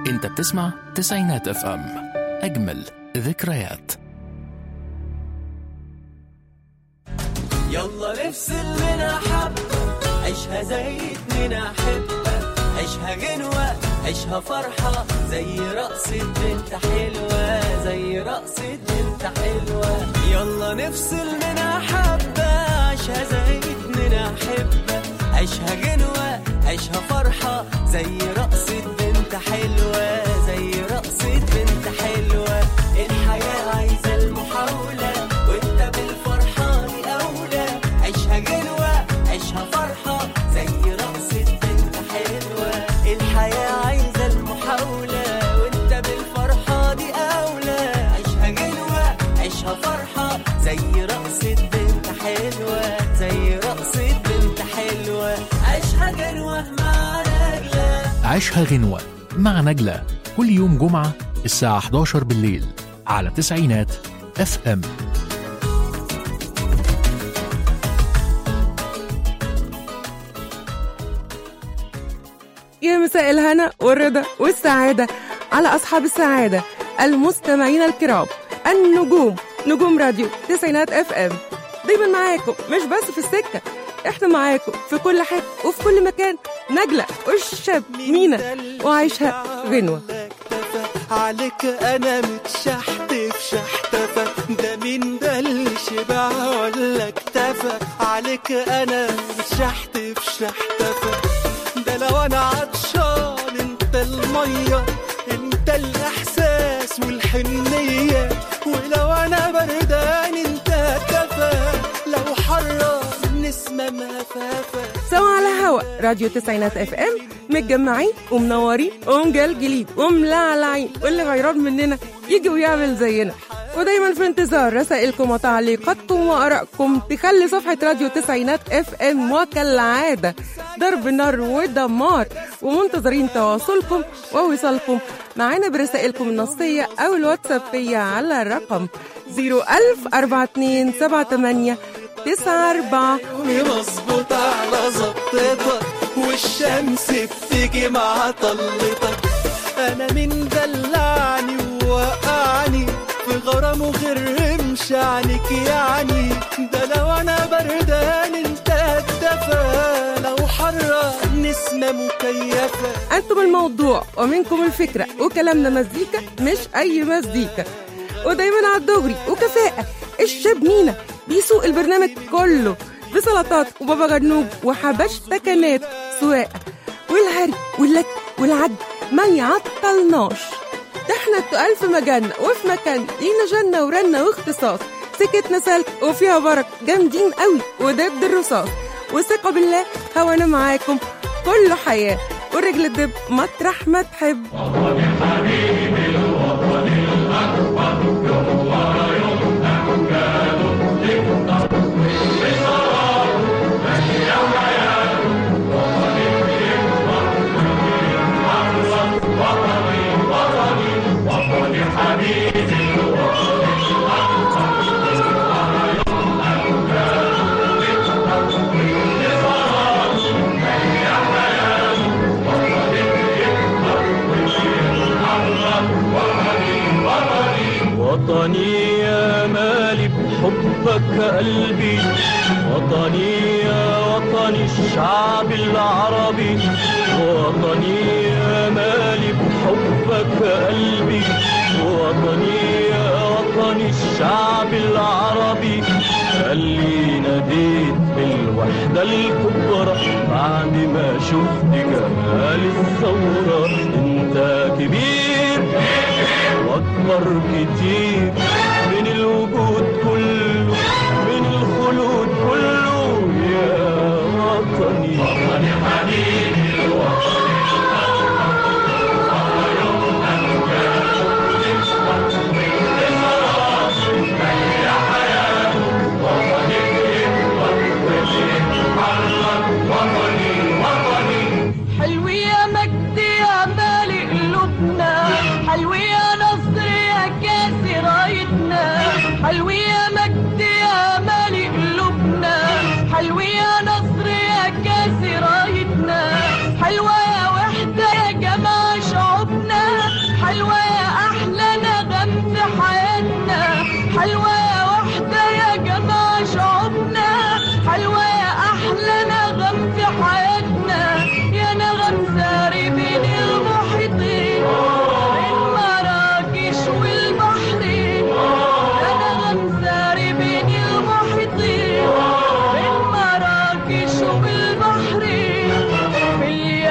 انت بتسمع تسعينات اف ام اجمل ذكريات يلا نفصل منها حبة عيشها زي اتنين أحبة عيشها غنوة عيشها فرحة زي رقصة بنت حلوة زي رقصة بنت حلوة يلا نفصل منها حبة عيشها زي اتنين أحبة عيشها غنوة عيشها فرحة زي رقصة بنت حلوة زي رقصة بنت حلوة الحياة عايزة المحاولة وانت بالفرحة دي أولى عيشها غنوة عيشها فرحة زي رقصة بنت حلوة الحياة عايزة المحاولة وانت بالفرحة دي أولى عيشها غنوة عيشها فرحة زي رقصة بنت حلوة زي رقصة بنت حلوة عيشها غنوة مع نجلة عيشها غنوة مع نجلة كل يوم جمعة الساعة 11 بالليل على تسعينات اف ام يا مساء الهنا والرضا والسعادة على أصحاب السعادة المستمعين الكرام النجوم نجوم راديو تسعينات اف ام دايما معاكم مش بس في السكة احنا معاكم في كل حتة وفي كل مكان نجلة والشاب مينا وعايشها غنوة عليك انا متشحت في شحتفة ده مين ده اللي شبع ولا اكتفى عليك انا متشحت في شحتفة ده لو انا عطشان انت المية انت الاحساس والحنية ولو انا بردان انت كفى لو حرة نسمة مهفافة سوا على هوا راديو تسعينات اف ام متجمعين ومنورين ومجلجلين وملعلعين واللي غيران مننا يجي ويعمل زينا ودايما في انتظار رسائلكم وتعليقاتكم وارائكم تخلي صفحه راديو تسعينات اف ام وكالعاده ضرب نار ودمار ومنتظرين تواصلكم ووصالكم معانا برسائلكم النصيه او الواتسابيه على الرقم 0104278 94 يومي مظبوط على ظبطتك والشمس بتيجي مع طلتك انا من دلعني ووقعني في غرامه غير رمش عنك يعني ده لو انا بردان انت الدفا لو حرة نسمة مكيفة انتم الموضوع ومنكم الفكره وكلامنا مزيكا مش اي مزيكا ودايما على الدغري وكفاءه الشاب مينا بيسوق البرنامج كله بسلطات وبابا غنوج وحبش تكنات سواقه والهري واللك والعد ما يعطلناش ده احنا التقال في مجالنا وفي مكان لينا جنة ورنة واختصاص سكتنا سلك وفيها برك جامدين قوي وضد الرصاص وثقة بالله هوانا معاكم كله حياة والرجل الدب مطرح ما تحب وطني يا مالي بحبك قلبي وطني يا وطني الشعب العربي وطني يا مالي بحبك قلبي وطني يا وطني الشعب العربي اللي ناديت بالوحدة الكبرى بعد ما شفت جمال الثورة انت كبير واكبر كتير من الوجود كله من الخلود كله يا وطني وطني حبيبي حلو يا مجدي يا مالي قلوبنا حلو يا نصر يا كاسي رايتنا حلو يا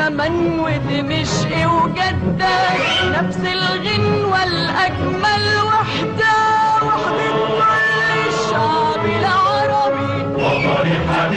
وأمن ودمشق وجدة نفس الغنوة الأجمل وحدة وحدة كل الشعب العربي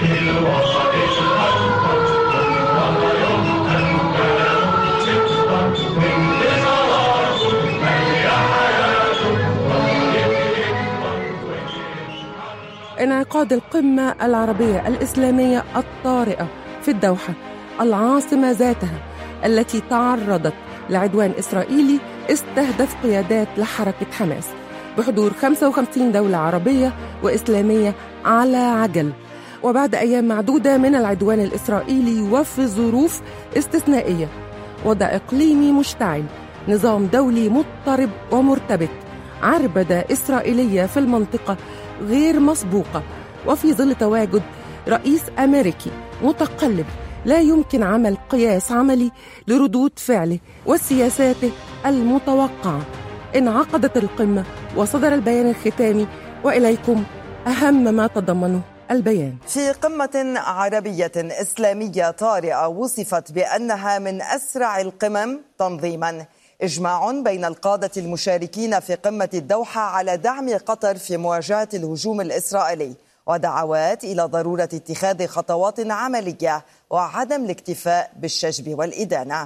انعقاد القمة العربية الإسلامية الطارئة في الدوحة العاصمة ذاتها التي تعرضت لعدوان إسرائيلي استهدف قيادات لحركة حماس بحضور 55 دولة عربية وإسلامية على عجل وبعد أيام معدودة من العدوان الإسرائيلي وفي ظروف استثنائية وضع إقليمي مشتعل نظام دولي مضطرب ومرتبك عربدة إسرائيلية في المنطقة غير مسبوقة وفي ظل تواجد رئيس أمريكي متقلب لا يمكن عمل قياس عملي لردود فعله وسياساته المتوقعة انعقدت القمة وصدر البيان الختامي وإليكم أهم ما تضمنه البيان في قمة عربية إسلامية طارئة وصفت بأنها من أسرع القمم تنظيما إجماع بين القادة المشاركين في قمة الدوحة على دعم قطر في مواجهة الهجوم الإسرائيلي ودعوات إلى ضرورة اتخاذ خطوات عملية وعدم الاكتفاء بالشجب والإدانة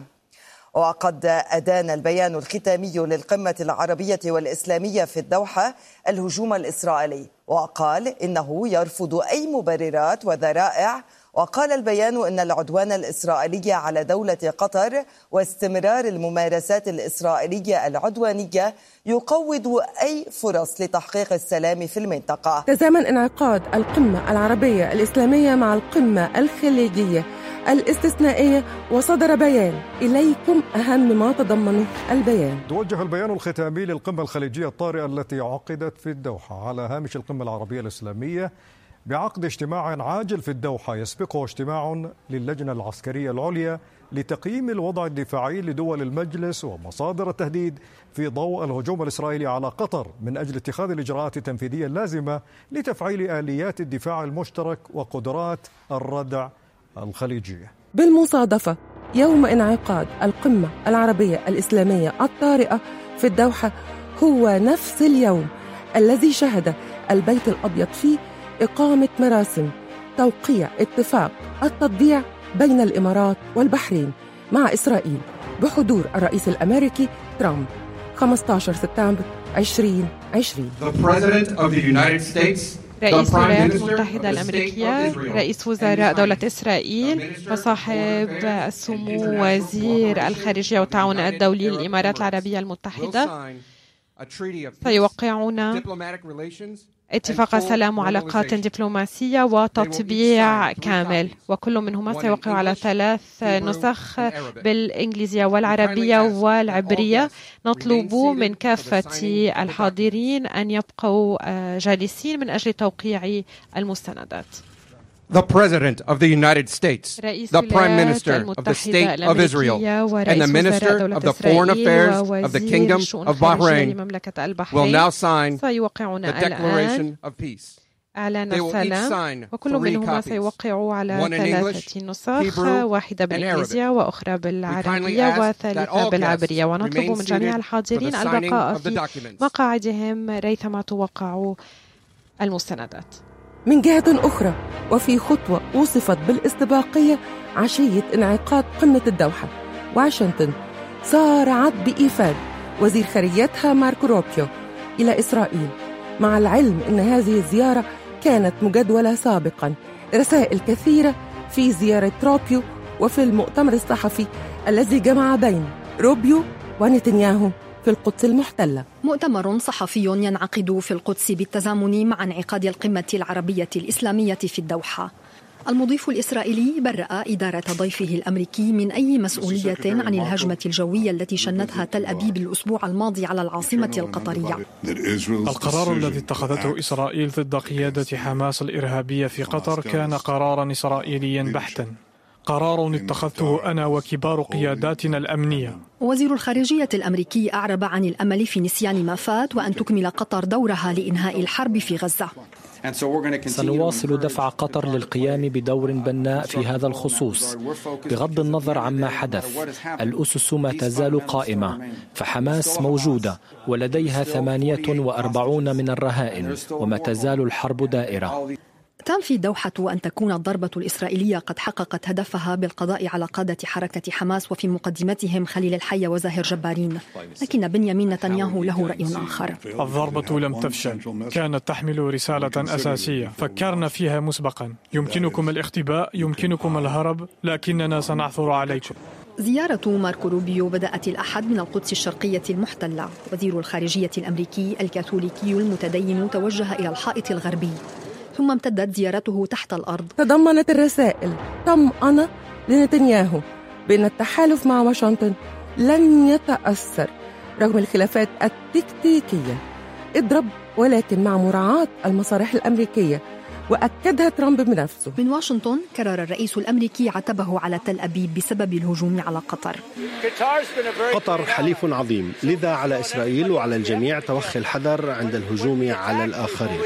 وقد أدان البيان الختامي للقمة العربية والإسلامية في الدوحة الهجوم الإسرائيلي وقال إنه يرفض أي مبررات وذرائع وقال البيان ان العدوان الاسرائيلي على دوله قطر واستمرار الممارسات الاسرائيليه العدوانيه يقوض اي فرص لتحقيق السلام في المنطقه. تزامن انعقاد القمه العربيه الاسلاميه مع القمه الخليجيه الاستثنائيه وصدر بيان اليكم اهم ما تضمنه البيان. توجه البيان الختامي للقمة الخليجية الطارئة التي عقدت في الدوحة على هامش القمة العربية الإسلامية بعقد اجتماع عاجل في الدوحة يسبقه اجتماع للجنة العسكرية العليا لتقييم الوضع الدفاعي لدول المجلس ومصادر التهديد في ضوء الهجوم الإسرائيلي على قطر من أجل اتخاذ الإجراءات التنفيذية اللازمة لتفعيل آليات الدفاع المشترك وقدرات الردع الخليجية بالمصادفة يوم انعقاد القمة العربية الإسلامية الطارئة في الدوحة هو نفس اليوم الذي شهد البيت الأبيض فيه إقامة مراسم توقيع اتفاق التطبيع بين الإمارات والبحرين مع إسرائيل بحضور الرئيس الأمريكي ترامب 15 سبتمبر 2020 The President of the United States, the رئيس Prime الولايات Minister المتحدة of the State الأمريكية of Israel, رئيس and وزراء the دولة Prime إسرائيل Minister of وصاحب Foreign Affairs and السمو International وزير Cooperation الخارجية of والتعاون the United الدولي Arab للإمارات Emirates العربية will المتحدة sign a treaty of peace, سيوقعون diplomatic relations, اتفاق and full سلام وعلاقات normalization. دبلوماسية وتطبيع كامل وكل منهما سيوقع على ثلاث نسخ بالإنجليزية والعربية والعبرية نطلب من كافة الحاضرين أن يبقوا آه، جالسين من أجل توقيع المستندات The President of the United States, رئيس the Prime الولايات Minister of the المتحدة State of Israel, الأمريكية and ورئيس the Minister وزراء دولة of the Foreign إسرائيل Affairs of the ووزير Kingdom الشؤون of الخارجية Bahrain لمملكة will البحرين now sign سيوقعون the الآن Declaration of Peace. إعلان They will each السلام sign وكل three منهما copies, سيوقع على one in ثلاثة English, نسخ Hebrew, واحدة and بالإنجليزية وأخرى We kindly بالعربية ask that وثالثة all بالعبرية guests ونطلب remain من جميع seated for الحاضرين the signing البقاء of the في documents. مقاعدهم ريثما توقع المستندات من جهة أخرى وفي خطوة وصفت بالاستباقية عشية انعقاد قمة الدوحة واشنطن سارعت بإيفاد وزير خارجيتها ماركو روبيو إلى إسرائيل مع العلم أن هذه الزيارة كانت مجدولة سابقا رسائل كثيرة في زيارة روبيو وفي المؤتمر الصحفي الذي جمع بين روبيو ونتنياهو في القدس المحتلة مؤتمر صحفي ينعقد في القدس بالتزامن مع انعقاد القمة العربية الإسلامية في الدوحة. المضيف الإسرائيلي برأ إدارة ضيفه الأمريكي من أي مسؤولية عن الهجمة الجوية التي شنتها تل أبيب الأسبوع الماضي على العاصمة القطرية. القرار الذي اتخذته إسرائيل ضد قيادة حماس الإرهابية في قطر كان قرارا إسرائيليا بحتا قرار اتخذته أنا وكبار قياداتنا الأمنية وزير الخارجية الأمريكي أعرب عن الأمل في نسيان ما فات وأن تكمل قطر دورها لإنهاء الحرب في غزة سنواصل دفع قطر للقيام بدور بناء في هذا الخصوص بغض النظر عما حدث الأسس ما تزال قائمة فحماس موجودة ولديها ثمانية وأربعون من الرهائن وما تزال الحرب دائرة تنفي الدوحة أن تكون الضربة الإسرائيلية قد حققت هدفها بالقضاء على قادة حركة حماس وفي مقدمتهم خليل الحية وزاهر جبارين لكن بنيامين نتنياهو له رأي آخر الضربة لم تفشل كانت تحمل رسالة أساسية فكرنا فيها مسبقا يمكنكم الاختباء يمكنكم الهرب لكننا سنعثر عليكم زيارة ماركو روبيو بدأت الأحد من القدس الشرقية المحتلة وزير الخارجية الأمريكي الكاثوليكي المتدين توجه إلى الحائط الغربي ثم امتدت زيارته تحت الأرض تضمنت الرسائل طمأنة لنتنياهو بأن التحالف مع واشنطن لن يتأثر رغم الخلافات التكتيكية اضرب ولكن مع مراعاة المصالح الأمريكية وأكدها ترامب بنفسه من واشنطن كرر الرئيس الأمريكي عتبه على تل أبيب بسبب الهجوم على قطر قطر حليف عظيم لذا على إسرائيل وعلى الجميع توخي الحذر عند الهجوم على الآخرين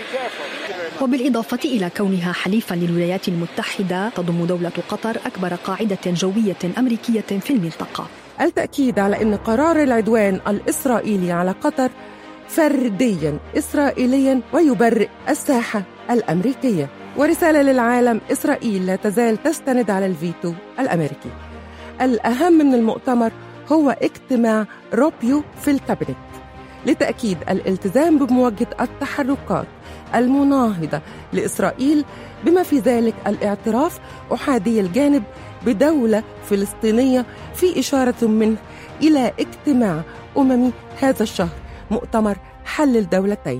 وبالإضافة إلى كونها حليفا للولايات المتحدة تضم دولة قطر أكبر قاعدة جوية أمريكية في المنطقة التأكيد على أن قرار العدوان الإسرائيلي على قطر فرديا إسرائيليا ويبرئ الساحة الأمريكية ورسالة للعالم إسرائيل لا تزال تستند على الفيتو الأمريكي الأهم من المؤتمر هو اجتماع روبيو في الكابينت لتأكيد الالتزام بمواجهة التحركات المناهضة لإسرائيل بما في ذلك الاعتراف أحادي الجانب بدولة فلسطينية في إشارة منه إلى اجتماع أممي هذا الشهر مؤتمر حل الدولتين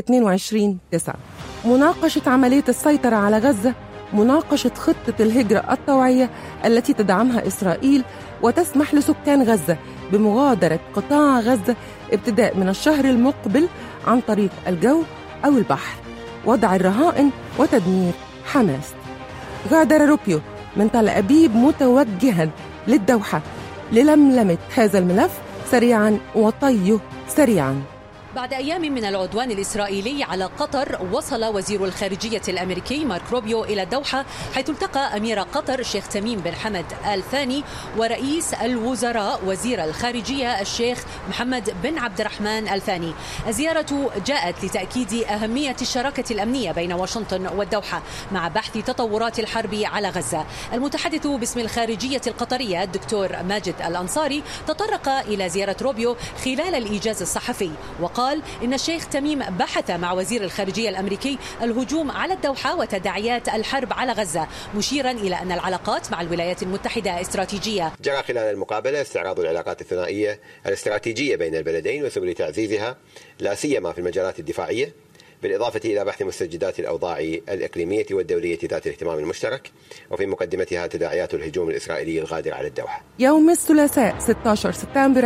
22 9 مناقشة عملية السيطرة على غزة مناقشة خطة الهجرة الطوعية التي تدعمها إسرائيل وتسمح لسكان غزة بمغادرة قطاع غزة ابتداء من الشهر المقبل عن طريق الجو أو البحر وضع الرهائن وتدمير حماس غادر روبيو من تل أبيب متوجها للدوحة للملمة هذا الملف سريعا وطيه سريعا بعد أيام من العدوان الإسرائيلي على قطر وصل وزير الخارجية الأمريكي مارك روبيو إلى الدوحة حيث التقى أمير قطر الشيخ تميم بن حمد آل ثاني ورئيس الوزراء وزير الخارجية الشيخ محمد بن عبد الرحمن آل ثاني الزيارة جاءت لتأكيد أهمية الشراكة الأمنية بين واشنطن والدوحة مع بحث تطورات الحرب على غزة المتحدث باسم الخارجية القطرية الدكتور ماجد الأنصاري تطرق إلى زيارة روبيو خلال الإيجاز الصحفي وقال قال إن الشيخ تميم بحث مع وزير الخارجية الأمريكي الهجوم على الدوحة وتداعيات الحرب على غزة مشيرا إلى أن العلاقات مع الولايات المتحدة استراتيجية جرى خلال المقابلة استعراض العلاقات الثنائية الاستراتيجية بين البلدين وسبل تعزيزها لا سيما في المجالات الدفاعية بالإضافة إلى بحث مستجدات الأوضاع الإقليمية والدولية ذات الاهتمام المشترك وفي مقدمتها تداعيات الهجوم الإسرائيلي الغادر على الدوحة يوم الثلاثاء 16 سبتمبر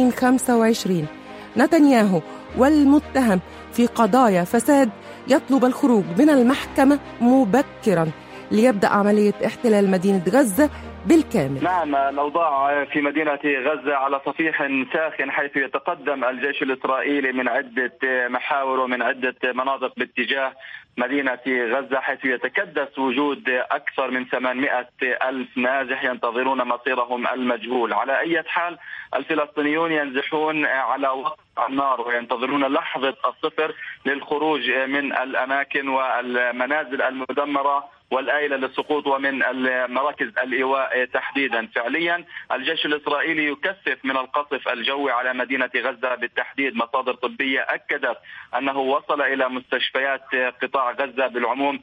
2025 نتنياهو والمتهم في قضايا فساد يطلب الخروج من المحكمة مبكرا ليبدأ عملية احتلال مدينة غزة بالكامل نعم الأوضاع في مدينة غزة على صفيح ساخن حيث يتقدم الجيش الإسرائيلي من عدة محاور ومن عدة مناطق باتجاه مدينة غزة حيث يتكدس وجود أكثر من 800 ألف نازح ينتظرون مصيرهم المجهول على أي حال الفلسطينيون ينزحون على وقت النار وينتظرون لحظة الصفر للخروج من الأماكن والمنازل المدمرة والآيلة للسقوط ومن مراكز الإيواء تحديدا فعليا الجيش الإسرائيلي يكثف من القصف الجوي على مدينة غزة بالتحديد مصادر طبية أكدت أنه وصل إلى مستشفيات قطاع غزة بالعموم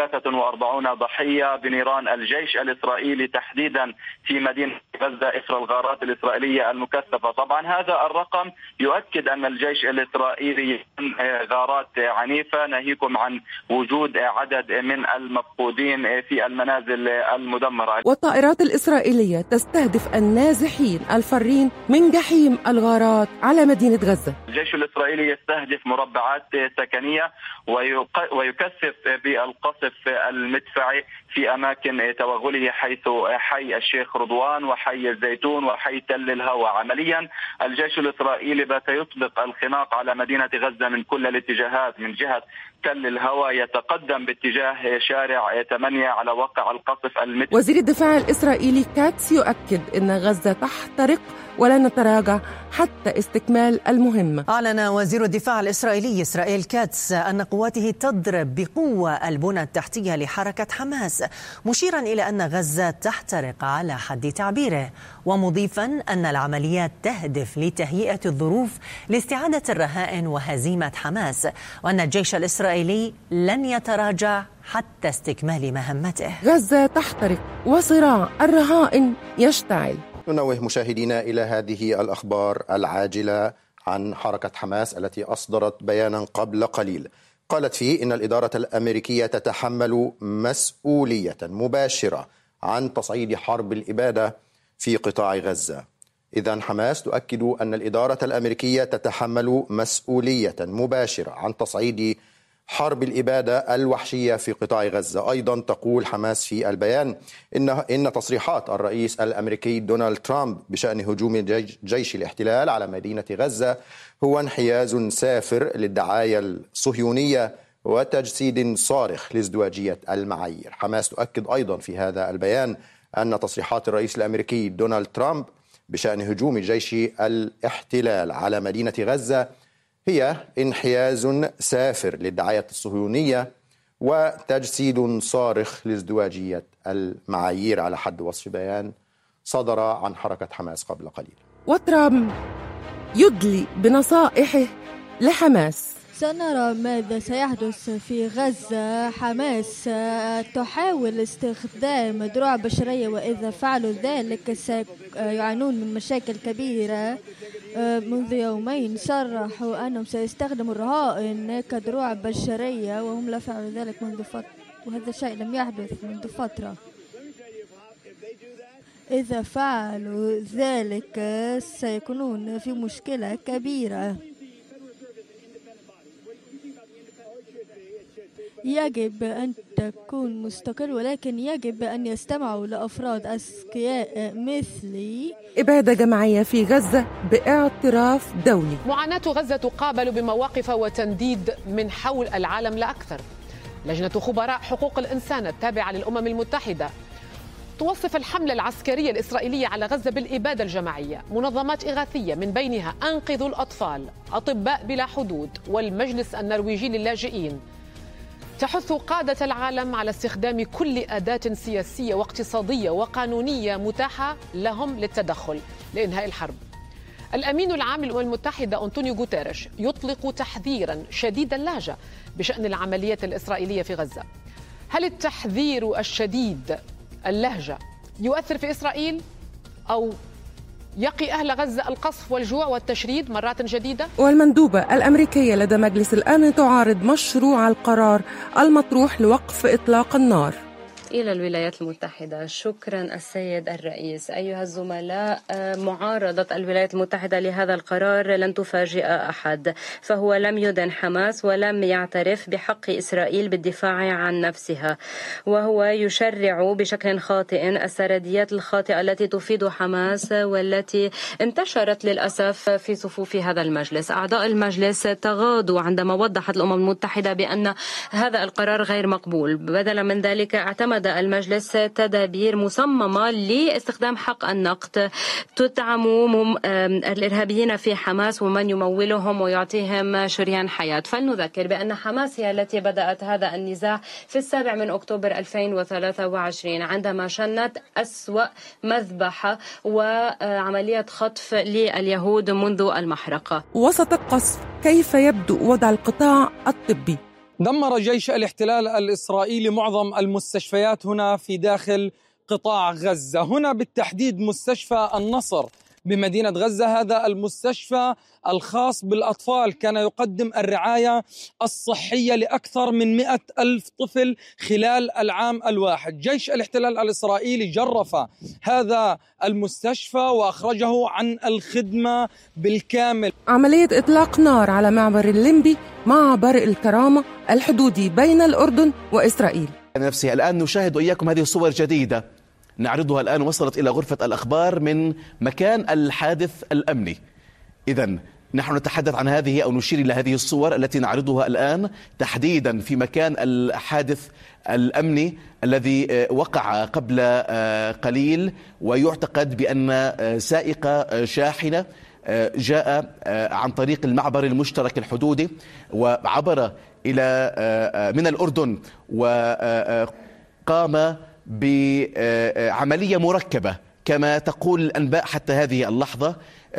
43 ضحية بنيران الجيش الإسرائيلي تحديدا في مدينة غزة إثر الغارات الإسرائيلية المكثفة طبعا هذا الرقم يؤكد أن الجيش الإسرائيلي غارات عنيفة ناهيكم عن وجود عدد من المفقودين موجودين في المنازل المدمرة والطائرات الإسرائيلية تستهدف النازحين الفارين من جحيم الغارات على مدينة غزة الجيش الإسرائيلي يستهدف مربعات سكنية ويكثف بالقصف المدفعي في اماكن توغله حيث حي الشيخ رضوان وحي الزيتون وحي تل الهوى عمليا الجيش الاسرائيلي بات يطلق الخناق على مدينه غزه من كل الاتجاهات من جهه تل الهوى يتقدم باتجاه شارع 8 على واقع القصف المتر وزير الدفاع الإسرائيلي كاتس يؤكد أن غزة تحترق ولا نتراجع حتى استكمال المهمة أعلن وزير الدفاع الإسرائيلي إسرائيل كاتس أن قواته تضرب بقوة البنى التحتية لحركة حماس مشيرا إلى أن غزة تحترق على حد تعبيره ومضيفا أن العمليات تهدف لتهيئة الظروف لاستعادة الرهائن وهزيمة حماس وأن الجيش الإسرائيلي لن يتراجع حتى استكمال مهمته غزة تحترق وصراع الرهائن يشتعل ننوه مشاهدينا الى هذه الاخبار العاجله عن حركه حماس التي اصدرت بيانا قبل قليل قالت فيه ان الاداره الامريكيه تتحمل مسؤوليه مباشره عن تصعيد حرب الاباده في قطاع غزه اذا حماس تؤكد ان الاداره الامريكيه تتحمل مسؤوليه مباشره عن تصعيد حرب الإبادة الوحشية في قطاع غزة أيضا تقول حماس في البيان إن, إن تصريحات الرئيس الأمريكي دونالد ترامب بشأن هجوم جيش الاحتلال على مدينة غزة هو انحياز سافر للدعاية الصهيونية وتجسيد صارخ لازدواجية المعايير حماس تؤكد أيضا في هذا البيان أن تصريحات الرئيس الأمريكي دونالد ترامب بشأن هجوم جيش الاحتلال على مدينة غزة هي انحياز سافر للدعاية الصهيونية وتجسيد صارخ لازدواجية المعايير على حد وصف بيان صدر عن حركة حماس قبل قليل وترامب يدلي بنصائحه لحماس سنرى ماذا سيحدث في غزة حماس تحاول استخدام دروع بشرية وإذا فعلوا ذلك سيعانون من مشاكل كبيرة منذ يومين صرحوا أنهم سيستخدموا الرهائن كدروع بشرية وهم لا فعلوا ذلك منذ فترة وهذا الشيء لم يحدث منذ فترة إذا فعلوا ذلك سيكونون في مشكلة كبيرة يجب أن تكون مستقر ولكن يجب أن يستمعوا لأفراد أذكياء مثلي إبادة جماعية في غزة باعتراف دولي معاناة غزة تقابل بمواقف وتنديد من حول العالم لا أكثر لجنة خبراء حقوق الإنسان التابعة للأمم المتحدة توصف الحملة العسكرية الإسرائيلية على غزة بالإبادة الجماعية منظمات إغاثية من بينها أنقذوا الأطفال أطباء بلا حدود والمجلس النرويجي للاجئين تحث قادة العالم على استخدام كل أداة سياسية واقتصادية وقانونية متاحة لهم للتدخل لإنهاء الحرب. الأمين العام للأمم المتحدة أنطونيو غوتيريش يطلق تحذيرا شديد اللهجة بشأن العمليات الإسرائيلية في غزة. هل التحذير الشديد اللهجة يؤثر في إسرائيل أو يقي أهل غزة القصف والجوع والتشريد مرات جديدة؟ والمندوبة الأمريكية لدى مجلس الأمن تعارض مشروع القرار المطروح لوقف إطلاق النار إلى الولايات المتحدة شكرا السيد الرئيس أيها الزملاء معارضة الولايات المتحدة لهذا القرار لن تفاجئ أحد فهو لم يدن حماس ولم يعترف بحق إسرائيل بالدفاع عن نفسها وهو يشرع بشكل خاطئ السرديات الخاطئة التي تفيد حماس والتي انتشرت للأسف في صفوف هذا المجلس أعضاء المجلس تغاضوا عندما وضحت الأمم المتحدة بأن هذا القرار غير مقبول بدلا من ذلك اعتمد أخذ المجلس تدابير مصممة لاستخدام حق النقد تدعم الإرهابيين في حماس ومن يمولهم ويعطيهم شريان حياة فلنذكر بأن حماس هي التي بدأت هذا النزاع في السابع من أكتوبر 2023 عندما شنت أسوأ مذبحة وعملية خطف لليهود منذ المحرقة وسط القصف كيف يبدو وضع القطاع الطبي دمر جيش الاحتلال الاسرائيلي معظم المستشفيات هنا في داخل قطاع غزه، هنا بالتحديد مستشفى النصر بمدينة غزة هذا المستشفى الخاص بالأطفال كان يقدم الرعاية الصحية لأكثر من مئة ألف طفل خلال العام الواحد جيش الاحتلال الإسرائيلي جرف هذا المستشفى وأخرجه عن الخدمة بالكامل عملية إطلاق نار على معبر الليمبي معبر الكرامة الحدودي بين الأردن وإسرائيل نفسها الآن نشاهد إياكم هذه الصور جديدة نعرضها الآن وصلت إلى غرفة الأخبار من مكان الحادث الأمني إذا نحن نتحدث عن هذه أو نشير إلى هذه الصور التي نعرضها الآن تحديدا في مكان الحادث الأمني الذي وقع قبل قليل ويعتقد بأن سائق شاحنة جاء عن طريق المعبر المشترك الحدودي وعبر إلى من الأردن وقام بعملية مركبة كما تقول الأنباء حتى هذه اللحظة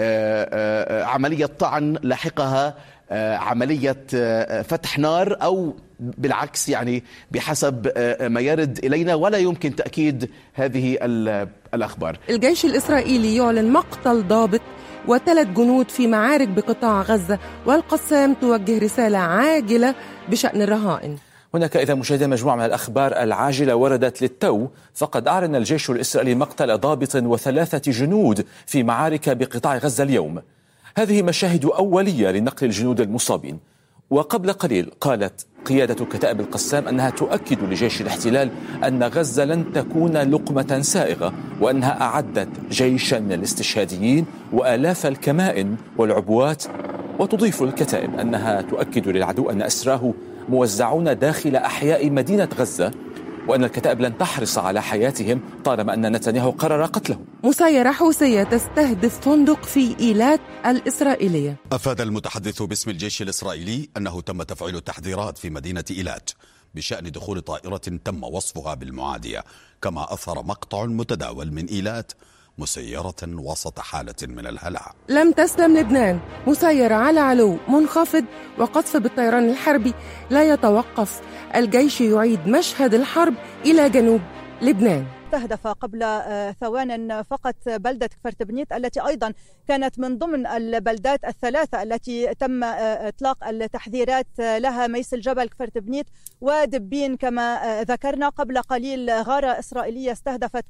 عملية طعن لاحقها عملية فتح نار أو بالعكس يعني بحسب ما يرد إلينا ولا يمكن تأكيد هذه الأخبار الجيش الإسرائيلي يعلن مقتل ضابط وثلاث جنود في معارك بقطاع غزة والقسام توجه رسالة عاجلة بشأن الرهائن هناك إذا مشاهدة مجموعة من الأخبار العاجلة وردت للتو فقد أعلن الجيش الإسرائيلي مقتل ضابط وثلاثة جنود في معارك بقطاع غزة اليوم هذه مشاهد أولية لنقل الجنود المصابين وقبل قليل قالت قيادة كتائب القسام أنها تؤكد لجيش الاحتلال أن غزة لن تكون لقمة سائغة وأنها أعدت جيشا من الاستشهاديين وآلاف الكمائن والعبوات وتضيف الكتائب أنها تؤكد للعدو أن أسراه موزعون داخل أحياء مدينة غزة وأن الكتائب لن تحرص على حياتهم طالما أن نتنياهو قرر قتلهم مسيرة حوثية تستهدف فندق في إيلات الإسرائيلية أفاد المتحدث باسم الجيش الإسرائيلي أنه تم تفعيل التحذيرات في مدينة إيلات بشأن دخول طائرة تم وصفها بالمعادية كما أثر مقطع متداول من إيلات مسيرة وسط حالة من الهلع لم تسلم لبنان مسيرة على علو منخفض وقصف بالطيران الحربي لا يتوقف الجيش يعيد مشهد الحرب إلى جنوب لبنان استهدف قبل ثوان فقط بلدة كفرتبنيت التي أيضا كانت من ضمن البلدات الثلاثة التي تم إطلاق التحذيرات لها ميس الجبل كفرتبنيت ودبين كما ذكرنا قبل قليل غارة إسرائيلية استهدفت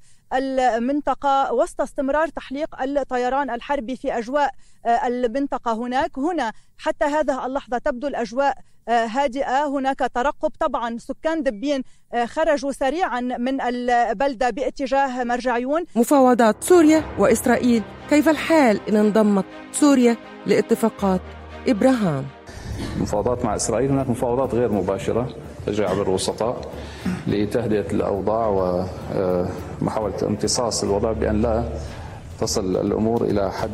المنطقة وسط استمرار تحليق الطيران الحربي في أجواء المنطقة هناك هنا حتى هذه اللحظة تبدو الأجواء هادئة هناك ترقب طبعا سكان دبين خرجوا سريعا من البلدة باتجاه مرجعيون مفاوضات سوريا وإسرائيل كيف الحال إن انضمت سوريا لاتفاقات إبراهام مفاوضات مع إسرائيل هناك مفاوضات غير مباشرة تجري عبر الوسطاء لتهدئة الأوضاع ومحاولة امتصاص الوضع بأن لا تصل الأمور إلى حد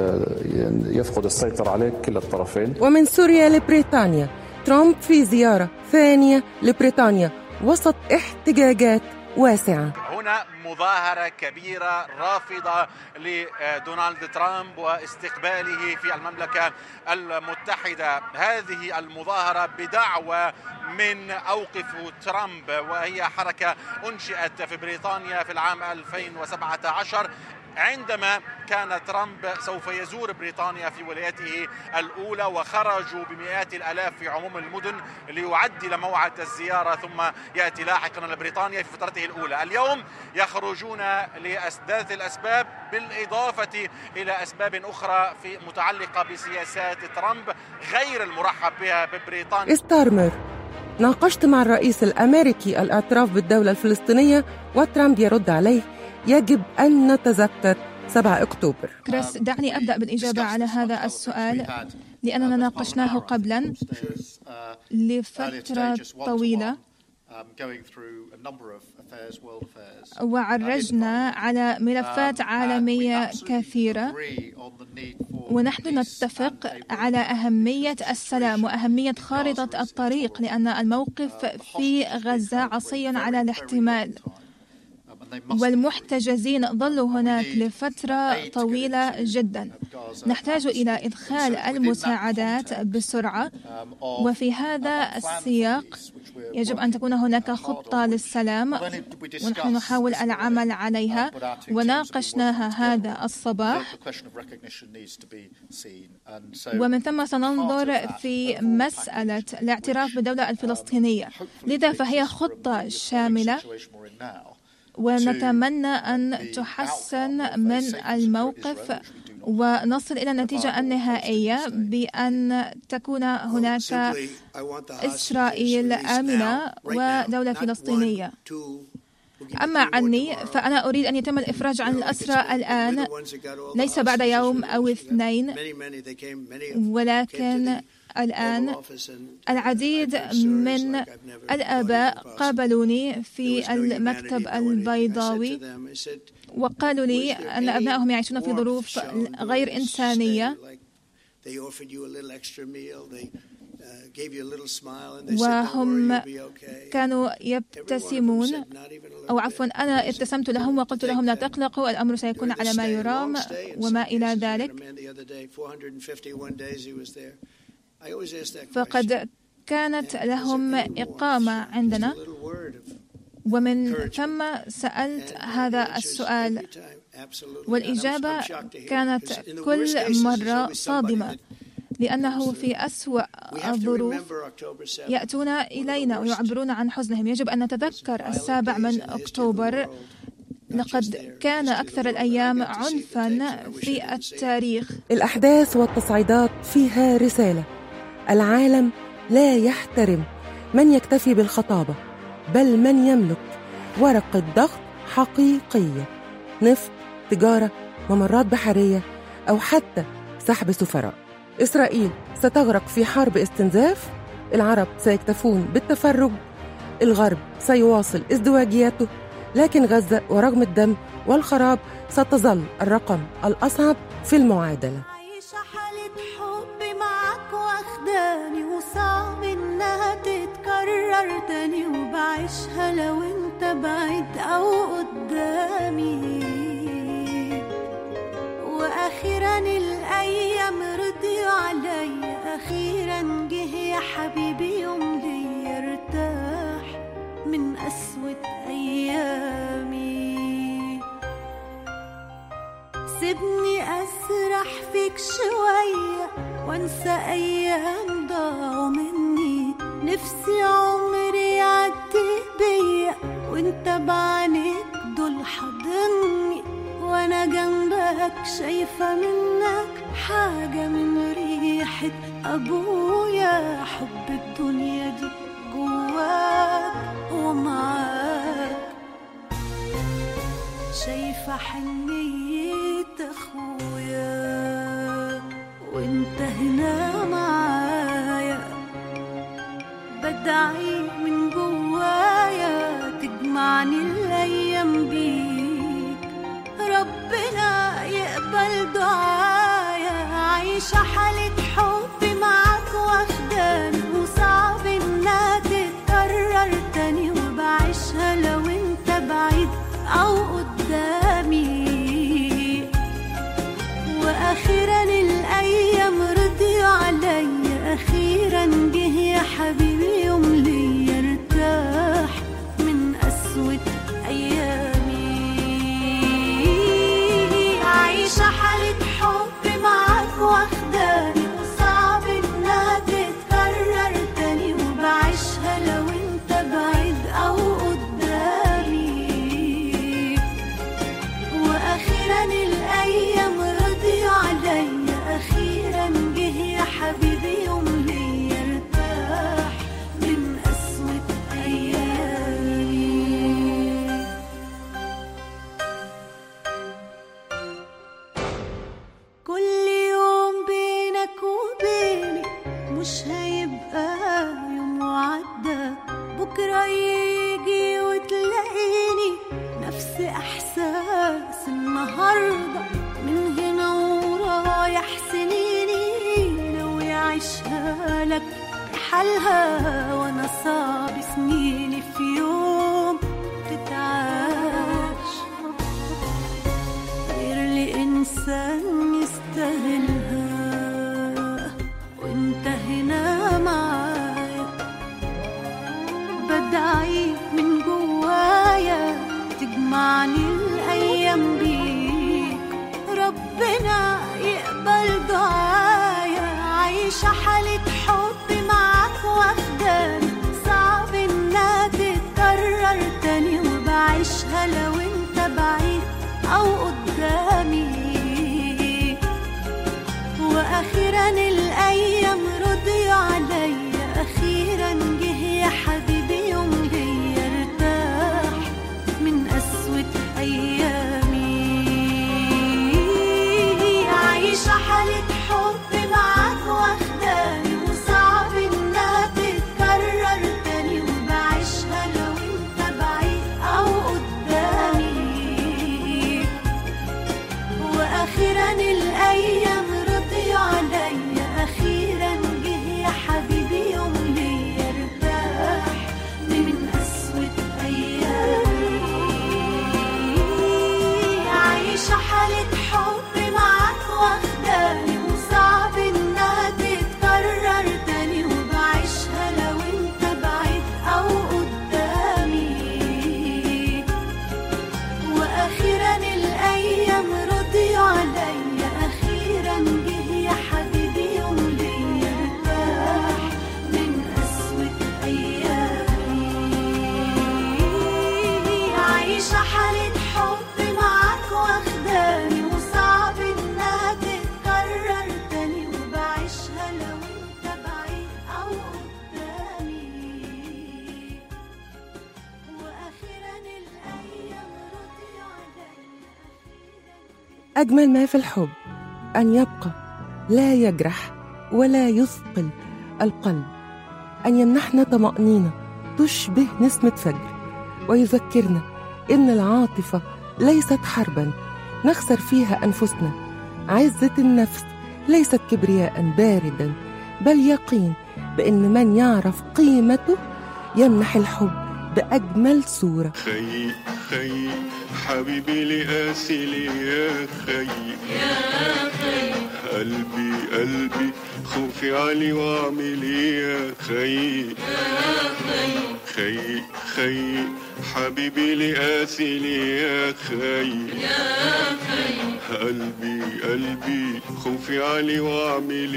يفقد السيطرة عليه كلا الطرفين ومن سوريا لبريطانيا ترامب في زيارة ثانية لبريطانيا وسط احتجاجات واسعة هنا مظاهرة كبيرة رافضة لدونالد ترامب واستقباله في المملكة المتحدة هذه المظاهرة بدعوى من أوقفوا ترامب وهي حركة أنشئت في بريطانيا في العام 2017 عندما كان ترامب سوف يزور بريطانيا في ولايته الأولى وخرجوا بمئات الألاف في عموم المدن ليعدل موعد الزيارة ثم يأتي لاحقا إلى بريطانيا في فترته الأولى اليوم يخرجون لأسداث الأسباب بالإضافة إلى أسباب أخرى في متعلقة بسياسات ترامب غير المرحب بها ببريطانيا ستارمر ناقشت مع الرئيس الأمريكي الاعتراف بالدولة الفلسطينية وترامب يرد عليه يجب أن نتذكر 7 أكتوبر كريس دعني أبدأ بالإجابة على هذا السؤال لأننا ناقشناه قبلا لفترة طويلة وعرجنا على ملفات عالمية كثيرة ونحن نتفق على أهمية السلام وأهمية خارطة الطريق لأن الموقف في غزة عصي على الاحتمال والمحتجزين ظلوا هناك لفترة طويلة جدا نحتاج إلى إدخال المساعدات بسرعة وفي هذا السياق يجب أن تكون هناك خطة للسلام ونحن نحاول العمل عليها وناقشناها هذا الصباح ومن ثم سننظر في مسألة الاعتراف بالدولة الفلسطينية لذا فهي خطة شاملة ونتمنى أن تحسن من الموقف ونصل إلى النتيجة النهائية بأن تكون هناك إسرائيل آمنة ودولة فلسطينية أما عني فأنا أريد أن يتم الإفراج عن الأسرى الآن ليس بعد يوم أو اثنين ولكن الآن العديد من الآباء قابلوني في المكتب البيضاوي وقالوا لي أن أبنائهم يعيشون في ظروف غير إنسانية وهم كانوا يبتسمون أو عفوا أنا ابتسمت لهم وقلت لهم لا تقلقوا الأمر سيكون على ما يرام وما إلى ذلك فقد كانت لهم إقامة عندنا ومن ثم سألت هذا السؤال والإجابة كانت كل مرة صادمة لأنه في أسوأ الظروف يأتون إلينا ويعبرون عن حزنهم يجب أن نتذكر السابع من أكتوبر لقد كان أكثر الأيام عنفا في التاريخ الأحداث والتصعيدات فيها رسالة العالم لا يحترم من يكتفي بالخطابة بل من يملك ورقة ضغط حقيقية نفط تجارة ممرات بحرية أو حتى سحب سفراء إسرائيل ستغرق في حرب استنزاف العرب سيكتفون بالتفرج الغرب سيواصل ازدواجيته لكن غزة ورغم الدم والخراب ستظل الرقم الأصعب في المعادلة عايشة حالة حب معاك واخداني وصعب انها تتكرر تاني وبعيشها لو انت بعيد او قدامي واخيرا الايام رضيوا عليا اخيرا جه يا حبيبي يوم لي ارتاح من قسوة ايامي سيبني اسرح فيك شوية وانسى ايام ضاعوا مني نفسي عمري يعدي بيا وانت بعينيك دول حاضني وانا جنبك شايفة منك حاجة من ريحة ابويا حب الدنيا دي جواك ومعاك شايفة حنية اخويا وانت هنا معايا بدعي من جوايا تجمعني الايام بيك ربنا يقبل دعايا عايشة حالة حب معاك واخداني وصعب انها تتكرر تاني وبعيشها لو انت بعيد او قدامي واخيرا الايام رضيوا عليا اخيرا جه يا حبيبي يوم لي ارتاح من قسوة ايامي عايشة حالة حب معاك واخداني وصعب انها تتكرر تاني وبعيشها لو انت بعيد او قدامي واخيرا الايام رضيوا عليا اخيرا جه يا حبيبي يوم لي ارتاح من قسوة ايامي كل يوم بينك وبيني مش هيبقى يوم وعدى بكرة يجي وتلاقيني نفس إحساس النهاردة من هنا ورايح سنيني ناوي أعيشها لك بحالها وأنا صعب سنيني في يوم تتعاش غير لإنسان يستاهلها وانت هنا معايا بدعي من جوايا تجمعني الأيام بيك ربنا يقبل دعايا عايشة حالة حب معاك واخداني صعب انها تتكرر تاني وبعيشها لو انت بعيد او قدامي واخيرا الايام رضي علي اخيرا جه يا حبيبي يوم جاي ارتاح من قسوة ايامي عايشة حالة حب معاك واخداني وصعب انها تتكرر تاني وبعيشها لو انت بعيد او قدامي واخيرا الايام رضي علي اخيرا جه يا حبيبي يوم لي ارتاح من قسوة ايامي عايشة حالة حب معاك واخداني وصعب انها تتكرر تاني وبعيشها لو انت بعيد او قدامي واخيرا الايام رضي علي اخيرا جه يا حبيبي يوم لي ارتاح من قسوة ايامي عايشة حالة حب معاك واخداني وصعب انها تتكرر تاني وبعيشها لو انت بعيد او قدامي واخيرا الايام رضي علي أجمل ما في الحب أن يبقى لا يجرح ولا يثقل القلب أن يمنحنا طمأنينة تشبه نسمة فجر ويذكرنا إن العاطفة ليست حربا نخسر فيها أنفسنا عزة النفس ليست كبرياء باردا بل يقين بأن من يعرف قيمته يمنح الحب بأجمل صورة خي خي حبيبي لقاسي لي يا خي يا خي قلبي قلبي خوفي علي واعمل ايه يا خي يا خي خي خي حبيبي لقاسي لي يا خي يا خي قلبي قلبي خوفي علي واعمل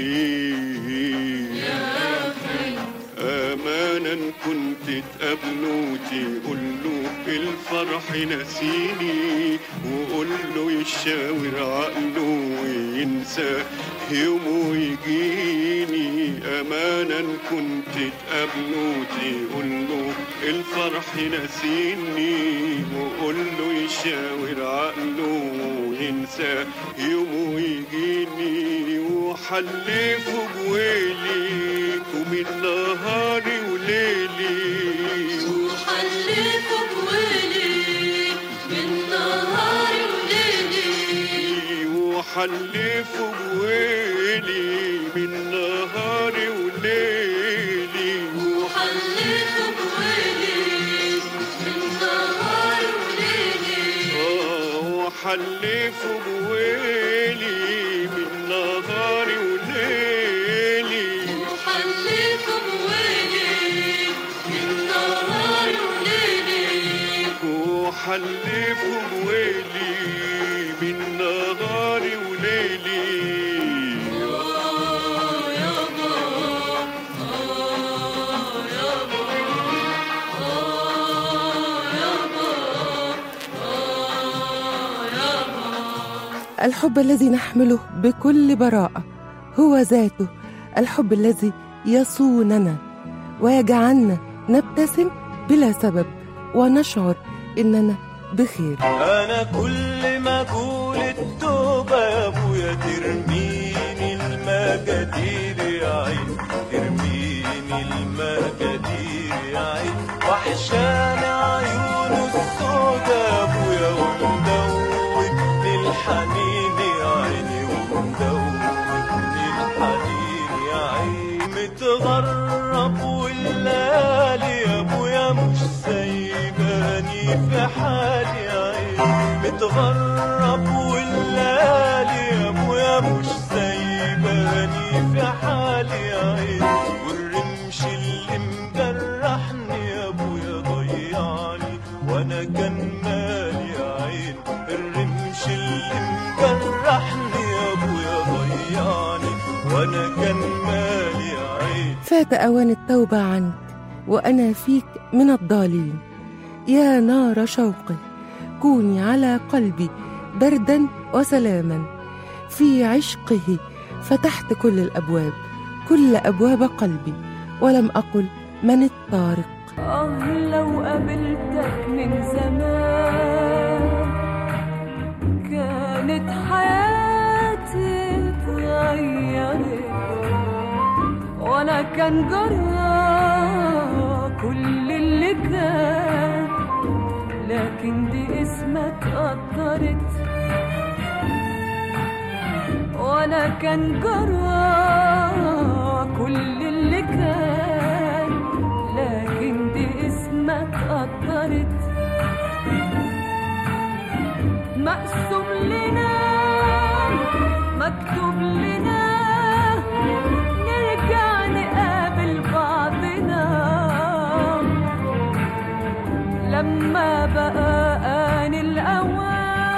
ايه يا خي امانا كنت تقابله تقول له الفرح نسيني وقول له يشاور عقله وينسى يوم ويجيني امانا كنت تقابله تقول له الفرح نسيني وقول له يشاور عقله وينسى يوم ويجيني وحلفه بويلي ومن نهاري وليلي وحلفه بويلي من نهاري وليلي وحلفه بويلي من نهاري وليلي وحلفه بويلي من نهاري وليلي آه وحلفه بويلي من نهاري وليلي وحلفه بويلي من نهاري وليلي وحلفه بويلي من نهاري وليلي الحب الذي نحمله بكل براءة هو ذاته الحب الذي يصوننا ويجعلنا نبتسم بلا سبب ونشعر إننا بخير انا كل ما اقول التوبه يا ابويا ترميني المجادير يا عين ترميني المجادير يا عين وحشاني عيونه السودا يا ابويا ومدوبني الحنين يا عيني ومدوبني الحنين يا عين متغرب والليالي يا ابويا مش سايباني في حالي يا عين متغرب والليالي يا ابويا مش سايباني في حالي يا عين والرمش اللي مجرحني يا ابويا ضيعني وانا كان مالي يا عين الرمش اللي مجرحني يا ابويا ضيعني وانا كان مالي يا عين فات أوان التوبة عنك وأنا فيك من الضالين يا نار شوقي كوني على قلبي بردا وسلاما في عشقه فتحت كل الأبواب كل أبواب قلبي ولم أقل من الطارق آه لو قابلتك من زمان كانت حياتي اتغيرت ولا كان جرى كل اللي كان لكن دي اسمك قدرت ولا كان جرى كل اللي كان لكن دي اسمك قدرت مقسوم لنا مكتوب لنا نرجع نقابل بعضنا لما بقى آن الأوان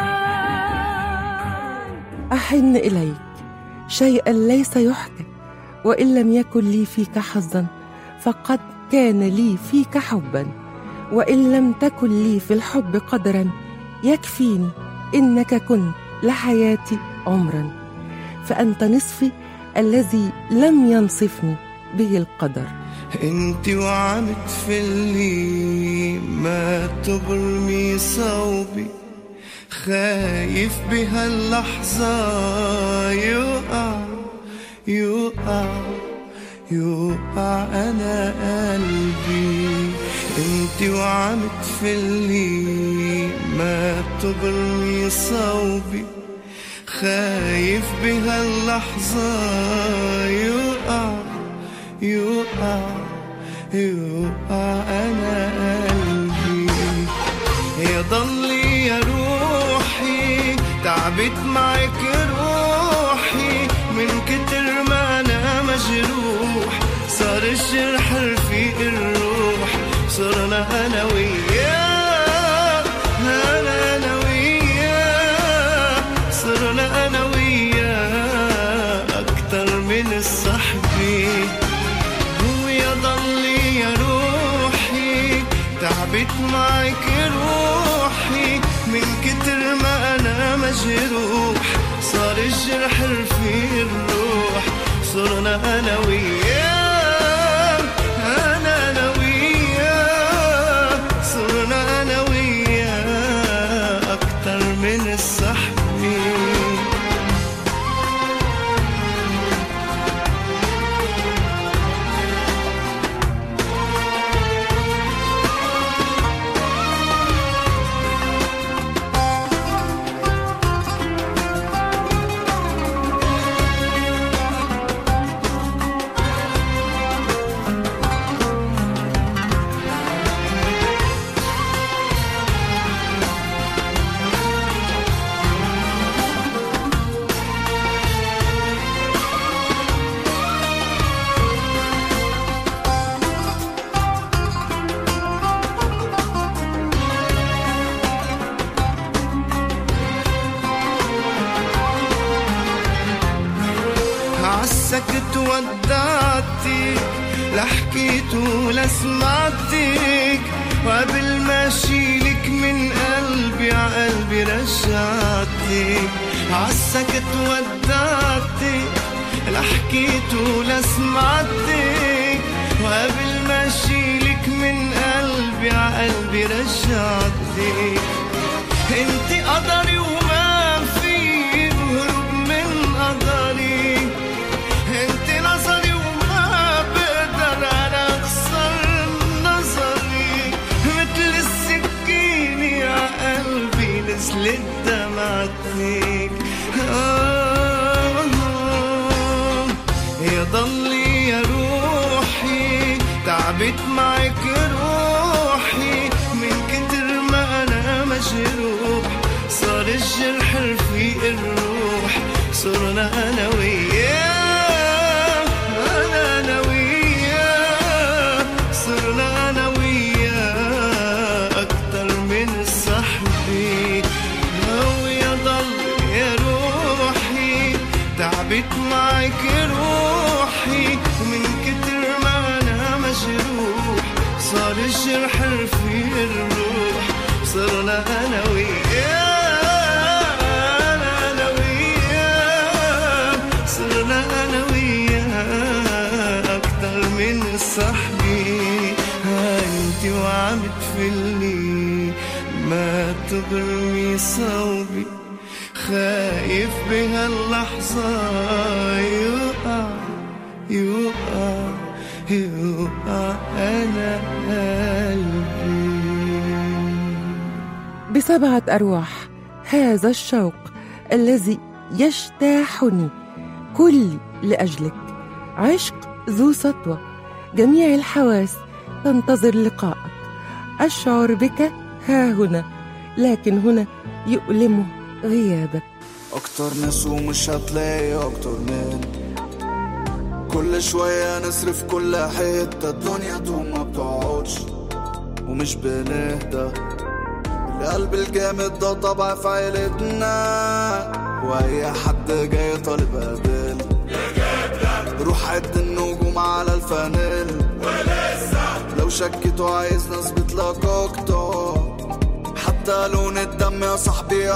أحن إليك شيئا ليس يحكى وإن لم يكن لي فيك حظا فقد كان لي فيك حبا وإن لم تكن لي في الحب قدرا يكفيني إنك كنت لحياتي عمرا فأنت نصفي الذي لم ينصفني به القدر انت وعم تفلي ما تبرمي صوبي خايف بهاللحظة يوقع يوقع يوقع أنا قلبي انت وعم تفلي ما تبرمي صوبي خايف بهاللحظة يوقع يوقع يوقع أنا قلبي يا ضلي يا روحي تعبت معك روحي من كتر ما أنا مجروح صار الجرح رفيق الروح صرنا أنا وياه أنا أنا وياه صرنا أنا وياه أكتر من الصحبة هو يا ضلي يا روحي تعبت معك روحي من كتر ما أنا مجروح صار الجرح رفيق الروح صرنا أنا وياه أنا أنا وياه صرنا أنا وياه أكتر من الصحبة عالسكت ودعتك لا حكيت ولا سمعتك وقبل ما اشيلك من قلبي عقلبي رجعتك عالسكت ودعتك لا حكيت ولا سمعتك وقبل ما اشيلك من قلبي عقلبي رجعتك انت قدري وما في هروب من قدري انت نظري وما بقدر انا اخسر نظري مثل السكين يا قلبي نزلت دمعتك آه يا ضلي يا روحي تعبت معك روحي من كتر ما انا مجروح صار الجرح رفيق الروح صرنا انا وياه انا انا وياه صرنا انا وياه اكتر من الصحبة لو يا ضل يا روحي تعبت معك روحي ومن كتر ما انا مجروح صار الجرح رفيق الروح صرنا انا وياه انا انا وياه صرنا تغرمي صوبي خايف بهاللحظة يوقع يوقع يوقع أنا قلبي بسبعة أرواح هذا الشوق الذي يجتاحني كلي لأجلك عشق ذو سطوة جميع الحواس تنتظر لقاءك أشعر بك ها هنا لكن هنا يؤلمه غيابك أكتر ناس ومش هتلاقي أكتر من كل شوية نصرف كل حتة الدنيا دوم ما بتقعدش ومش بنهدى القلب الجامد ده طبع في عيلتنا وأي حد جاي طالب قابل روح عد النجوم على الفانيل ولسه لو شكيتوا عايز نثبت لك اكتر حتى لون الدم يا صاحبي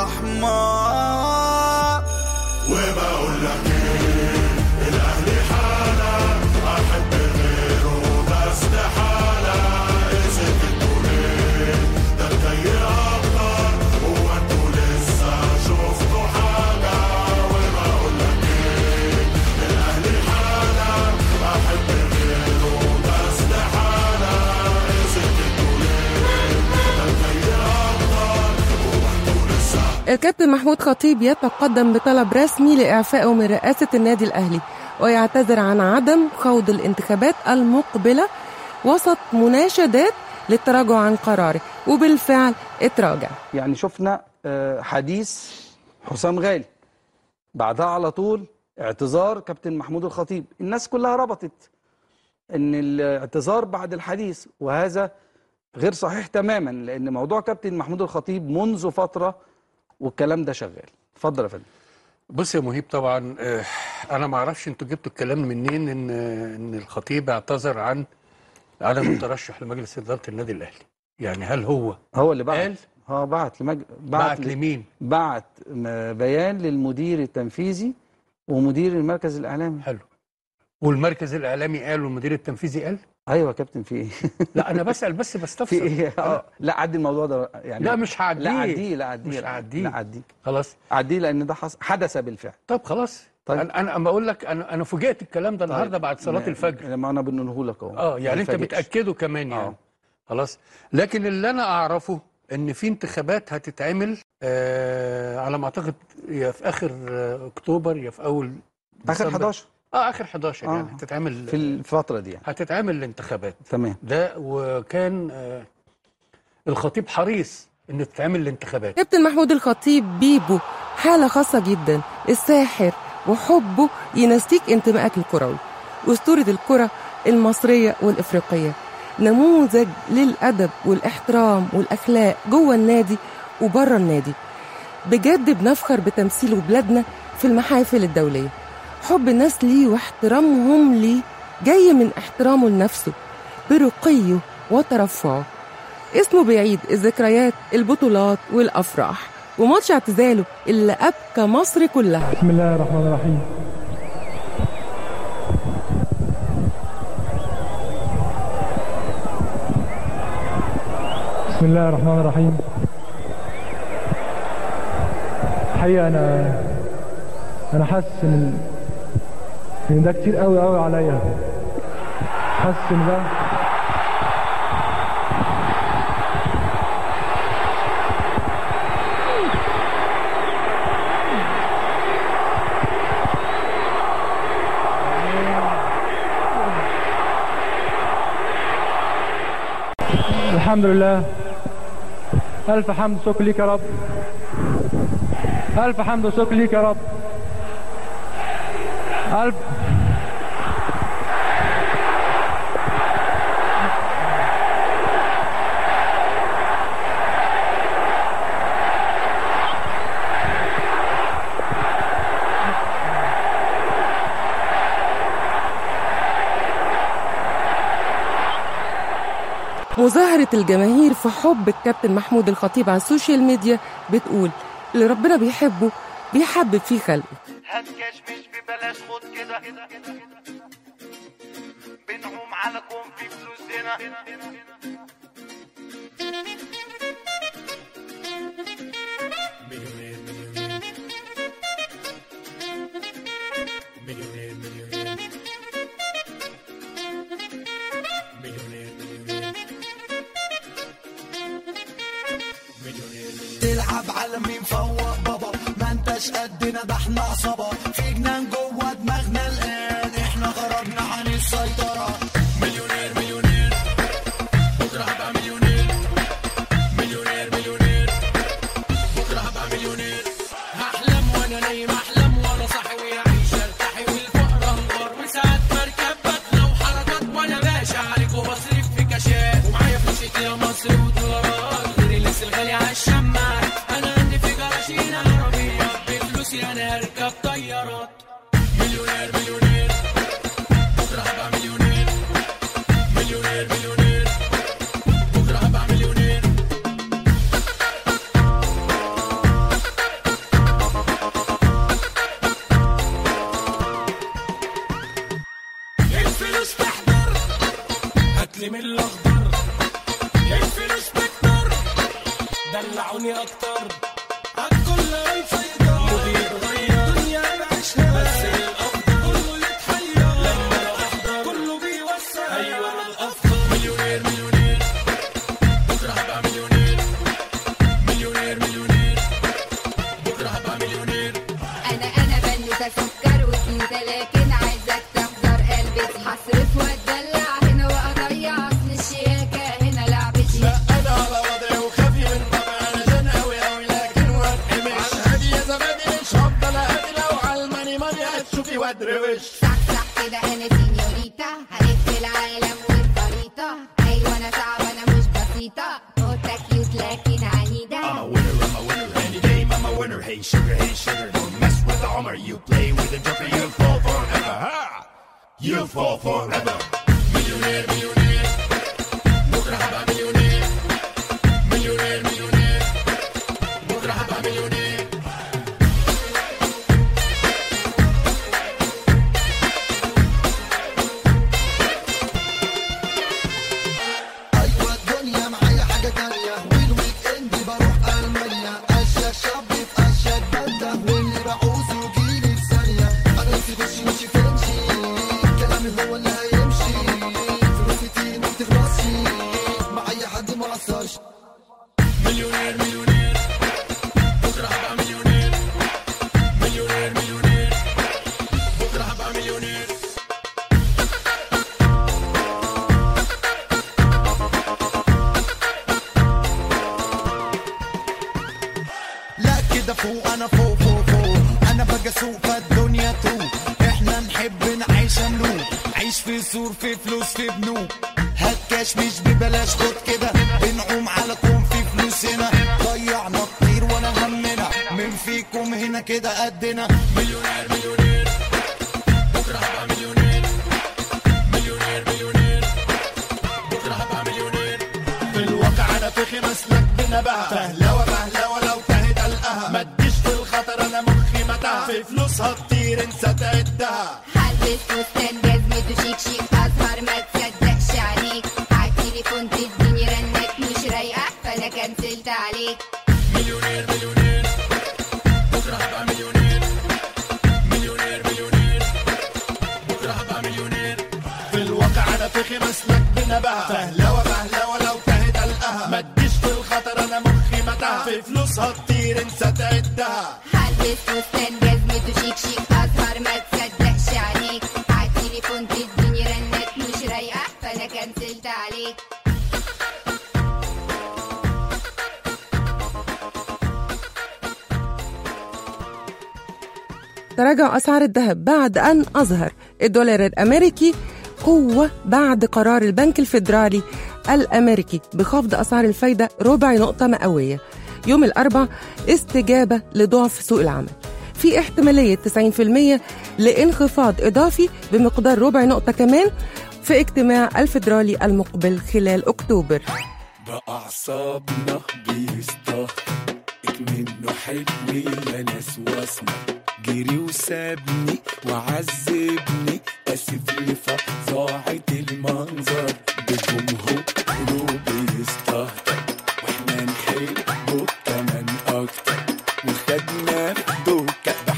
احمر وبقول لك ايه الاهلي حالة احب غيره ده استحالة اسك انتوا ليه ده الجاي اكتر هو انتوا لسه شفتوا حاجة وبقول لك ايه الاهلي حالة احب غيره ده استحالة اسك انتوا ليه ده الجاي اكتر هو انتوا لسه الكابتن محمود خطيب يتقدم بطلب رسمي لإعفائه من رئاسة النادي الأهلي ويعتذر عن عدم خوض الانتخابات المقبلة وسط مناشدات للتراجع عن قراره وبالفعل اتراجع يعني شفنا آه، حديث حسام غالي بعدها على طول اعتذار كابتن محمود الخطيب الناس كلها ربطت ان الاعتذار بعد الحديث وهذا غير صحيح تماما لان موضوع كابتن محمود الخطيب منذ فتره والكلام ده شغال اتفضل يا فندم بص يا مهيب طبعا آه، انا ما اعرفش انتوا جبتوا الكلام منين ان ان الخطيب اعتذر عن عدم الترشح لمجلس اداره النادي الاهلي يعني هل هو هو اللي بعت قال اه بعت لمج... بعت ل- لمين بعت م- بيان للمدير التنفيذي ومدير المركز الاعلامي حلو والمركز الاعلامي قال والمدير التنفيذي قال ايوه يا كابتن في ايه لا انا بسال بس في بستفسر ايه اه لا عدي الموضوع ده يعني لا مش هعديه لا عديه لا عديه مش لا هعديه لا عديه خلاص عديه لان ده حص... حدث بالفعل طب خلاص طيب. انا انا أما اقول لك انا انا فوجئت الكلام ده النهارده بعد صلاه ما- الفجر لما انا بنقوله لك اهو اه يعني ما انت تفاجئش. بتاكده كمان يعني خلاص لكن اللي انا اعرفه ان في انتخابات هتتعمل آه على ما اعتقد يا في اخر آه اكتوبر يا في اول اخر ديسمبر. 11 اه اخر 11 يعني آه. هتتعمل في الفتره دي يعني هتتعمل الانتخابات تمام ده وكان آه الخطيب حريص ان تتعمل الانتخابات كابتن محمود الخطيب بيبو حالة خاصة جدا الساحر وحبه ينسيك انتمائك الكروي أسطورة الكرة المصرية والإفريقية نموذج للأدب والاحترام والأخلاق جوه النادي وبره النادي بجد بنفخر بتمثيله بلادنا في المحافل الدولية حب الناس ليه واحترامهم ليه جاي من احترامه لنفسه برقيه وترفعه اسمه بيعيد الذكريات البطولات والأفراح وماتش اعتزاله اللي أبكى مصر كلها بسم الله الرحمن الرحيم بسم الله الرحمن الرحيم الحقيقة أنا أنا حاسس إن إن ده كتير قوي قوي عليا حاسس إن ده الحمد لله ألف حمد وشكر ليك يا رب ألف حمد وشكر ليك يا رب ألف مظاهرة الجماهير في حب الكابتن محمود الخطيب على السوشيال ميديا بتقول اللي ربنا بيحبه بيحبب فيه خلقه هتكشمش ببلاش خد كده بنعوم على كون في فلوسنا تلعب على مين فوق بابا ما انتش قدنا ده احنا عصابة في جنان جوه دماغنا الآن احنا خرجنا عن السيطرة مليونير مليونير بكرة هبقى مليونير مليونير مليونير بكرة هبقى مليونير هحلم وانا نايم احلم وانا صاحي ويعيش ارتاحي والفقر انهار وساعات بركب بطلة وحركات وانا باشا عليك وبصرف في كاشات ومعايا فلوس كتير مصري ودولارات غير اللبس الغالي على الشماعات انا عندي في جراشين عربية بفلوسي انا اركب طيارات مليونير مليونير بكرة هبقى مليونير مليونير مليونير بكرة هبقى مليونير الفلوس تحضر هاتلي من الاخضر الفلوس تكتر دلعوني اكتر عالكل هيسيطر مودي يتغير دنيا بعيشها بس الافضل كله يتحير لما انا احضر كله بيوسع ايوه انا الافضل مليونير مليونير بكرة هبقى مليونير مليونير مليونير بكرة هبقى مليونير انا انا بنوتة سكر وكيوتة لكن عايزك تحضر قلبي هصرف واتدلع هنا واضيع اصل الشياكة هنا لعبتي لا انا على وضعي وخافي من طبعي انا جن اوي اوي لكن واتقمش على الهادي يا زبادي مش هفضل اهدي لو على الماني ماني هتشوفي وادروش صح صح كده انا سينيوريتا هلف العالم والخريطة ايوه انا صعبة انا مش بسيطة قطة كيوت لكن عنيدة I'm a winner, I'm a winner. Any game, I'm a winner. Hey sugar, hey sugar, don't mess with the Hummer. You play with the joker, you'll fall forever. Ha! You'll fall forever. مليونير مليونير بكرة هبقى مليونير مليونير مليونير بكرة هبقى مليونير ايوه الدنيا معايا حاجه تانية والويك اند بروح المانيا اشيك شاب في اشيك بلده واللي بعوزه يجيلي في ثانيه انا نفسي خشي مشي فمشي كلامي هو اللي هيمشي فلوسي تيجي ما بتخلصش مع اي حد ما اثرش مليونير مليونير بكرة هبقى مليونير مليونير مليونير بكرة هبقى مليونير لا كده فوق انا فوق فوق فوق انا بقى سوق فالدنيا تروق احنا نحب نعيش ملوك عيش في سور في فلوس في بنوك هات كاش مش ببلاش خد كده بنعوم على كون في فلوس هنا ضيعنا كتير ولا همنا من فيكم هنا كده قدنا مليونير مليونير بكرة هبقى مليونير مليونير مليونير بكرة هبقى مليونير في الواقع انا فخي مسلك بنبهة فهلوة بهلوة لو تهت القها ما تجيش في الخطر انا مخي متاهة في فلوسها كتير انسى تعدها هلبس فستان جزمته شيك شيك أزهر ما تصدقش عليك عالتليفون تديني رنات مش رايقة فأنا كنسلت عليك مليونير مليونير بكرة هبقى مليونير مليونير مليونير بكرة هبقى مليونير في الواقع انا فخي مسلك بنبهة فهلوة بهلوة لو تهت القها ما تجيش في الخطر انا مخي متاهة في فلوسها كتير انسى تعدها هلبس فستان جزمته شيك شيك أزهر ما تصدقش عليك عالتليفون تديني رنات مش رايقة فأنا كنسلت عليك تراجع أسعار الذهب بعد أن أظهر الدولار الأمريكي قوة بعد قرار البنك الفيدرالي الأمريكي بخفض أسعار الفايدة ربع نقطة مئوية يوم الأربع استجابة لضعف سوق العمل في احتمالية 90% لانخفاض إضافي بمقدار ربع نقطة كمان في اجتماع الفيدرالي المقبل خلال أكتوبر بأعصابنا بيستهتر منه حلمي يا ناس واسمع جري وسابني وعذبني اسف لفظاعة المنظر بجمهوره بيستهتر واحنا نحبه كمان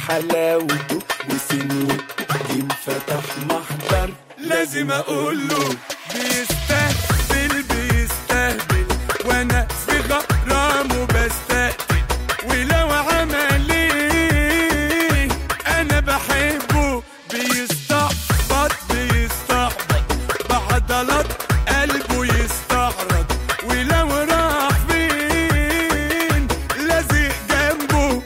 حلاوته وسنه جيم فتح محضر لازم اقوله بيستهبل بيستهبل وانا في غرامه بستقتل ولو عمل ايه انا بحبه بيستعبط بيستعبط بعضلات قلبه يستعرض ولو راح فين لازق جنبه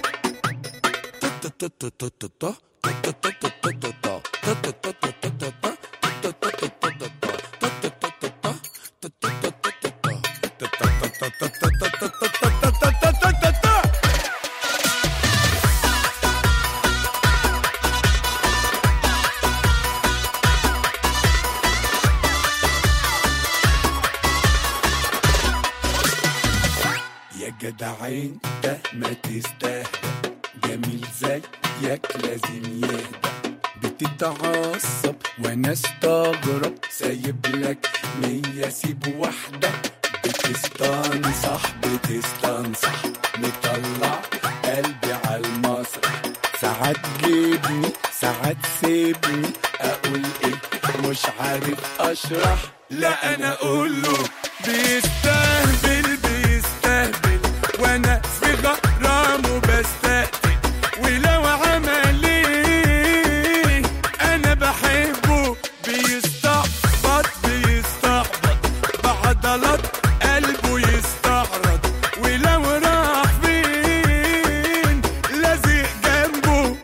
يا جدعين ده ما تستاهل جميل زيك لازم يهدى بتتعصب وانا استغرب سايب لك مية سيب واحدة بتستنصح بتستنصح مطلع قلبي على المسرح ساعات جيبني ساعات سيبني اقول ايه مش عارف اشرح لا انا اقوله بيستهبل بيستهبل وانا في غرامه بستقتل ولو عمل ايه انا بحبه بيستعبط بيستعبط بعضلات قلبه يستعرض ولو راح فين لازق جنبه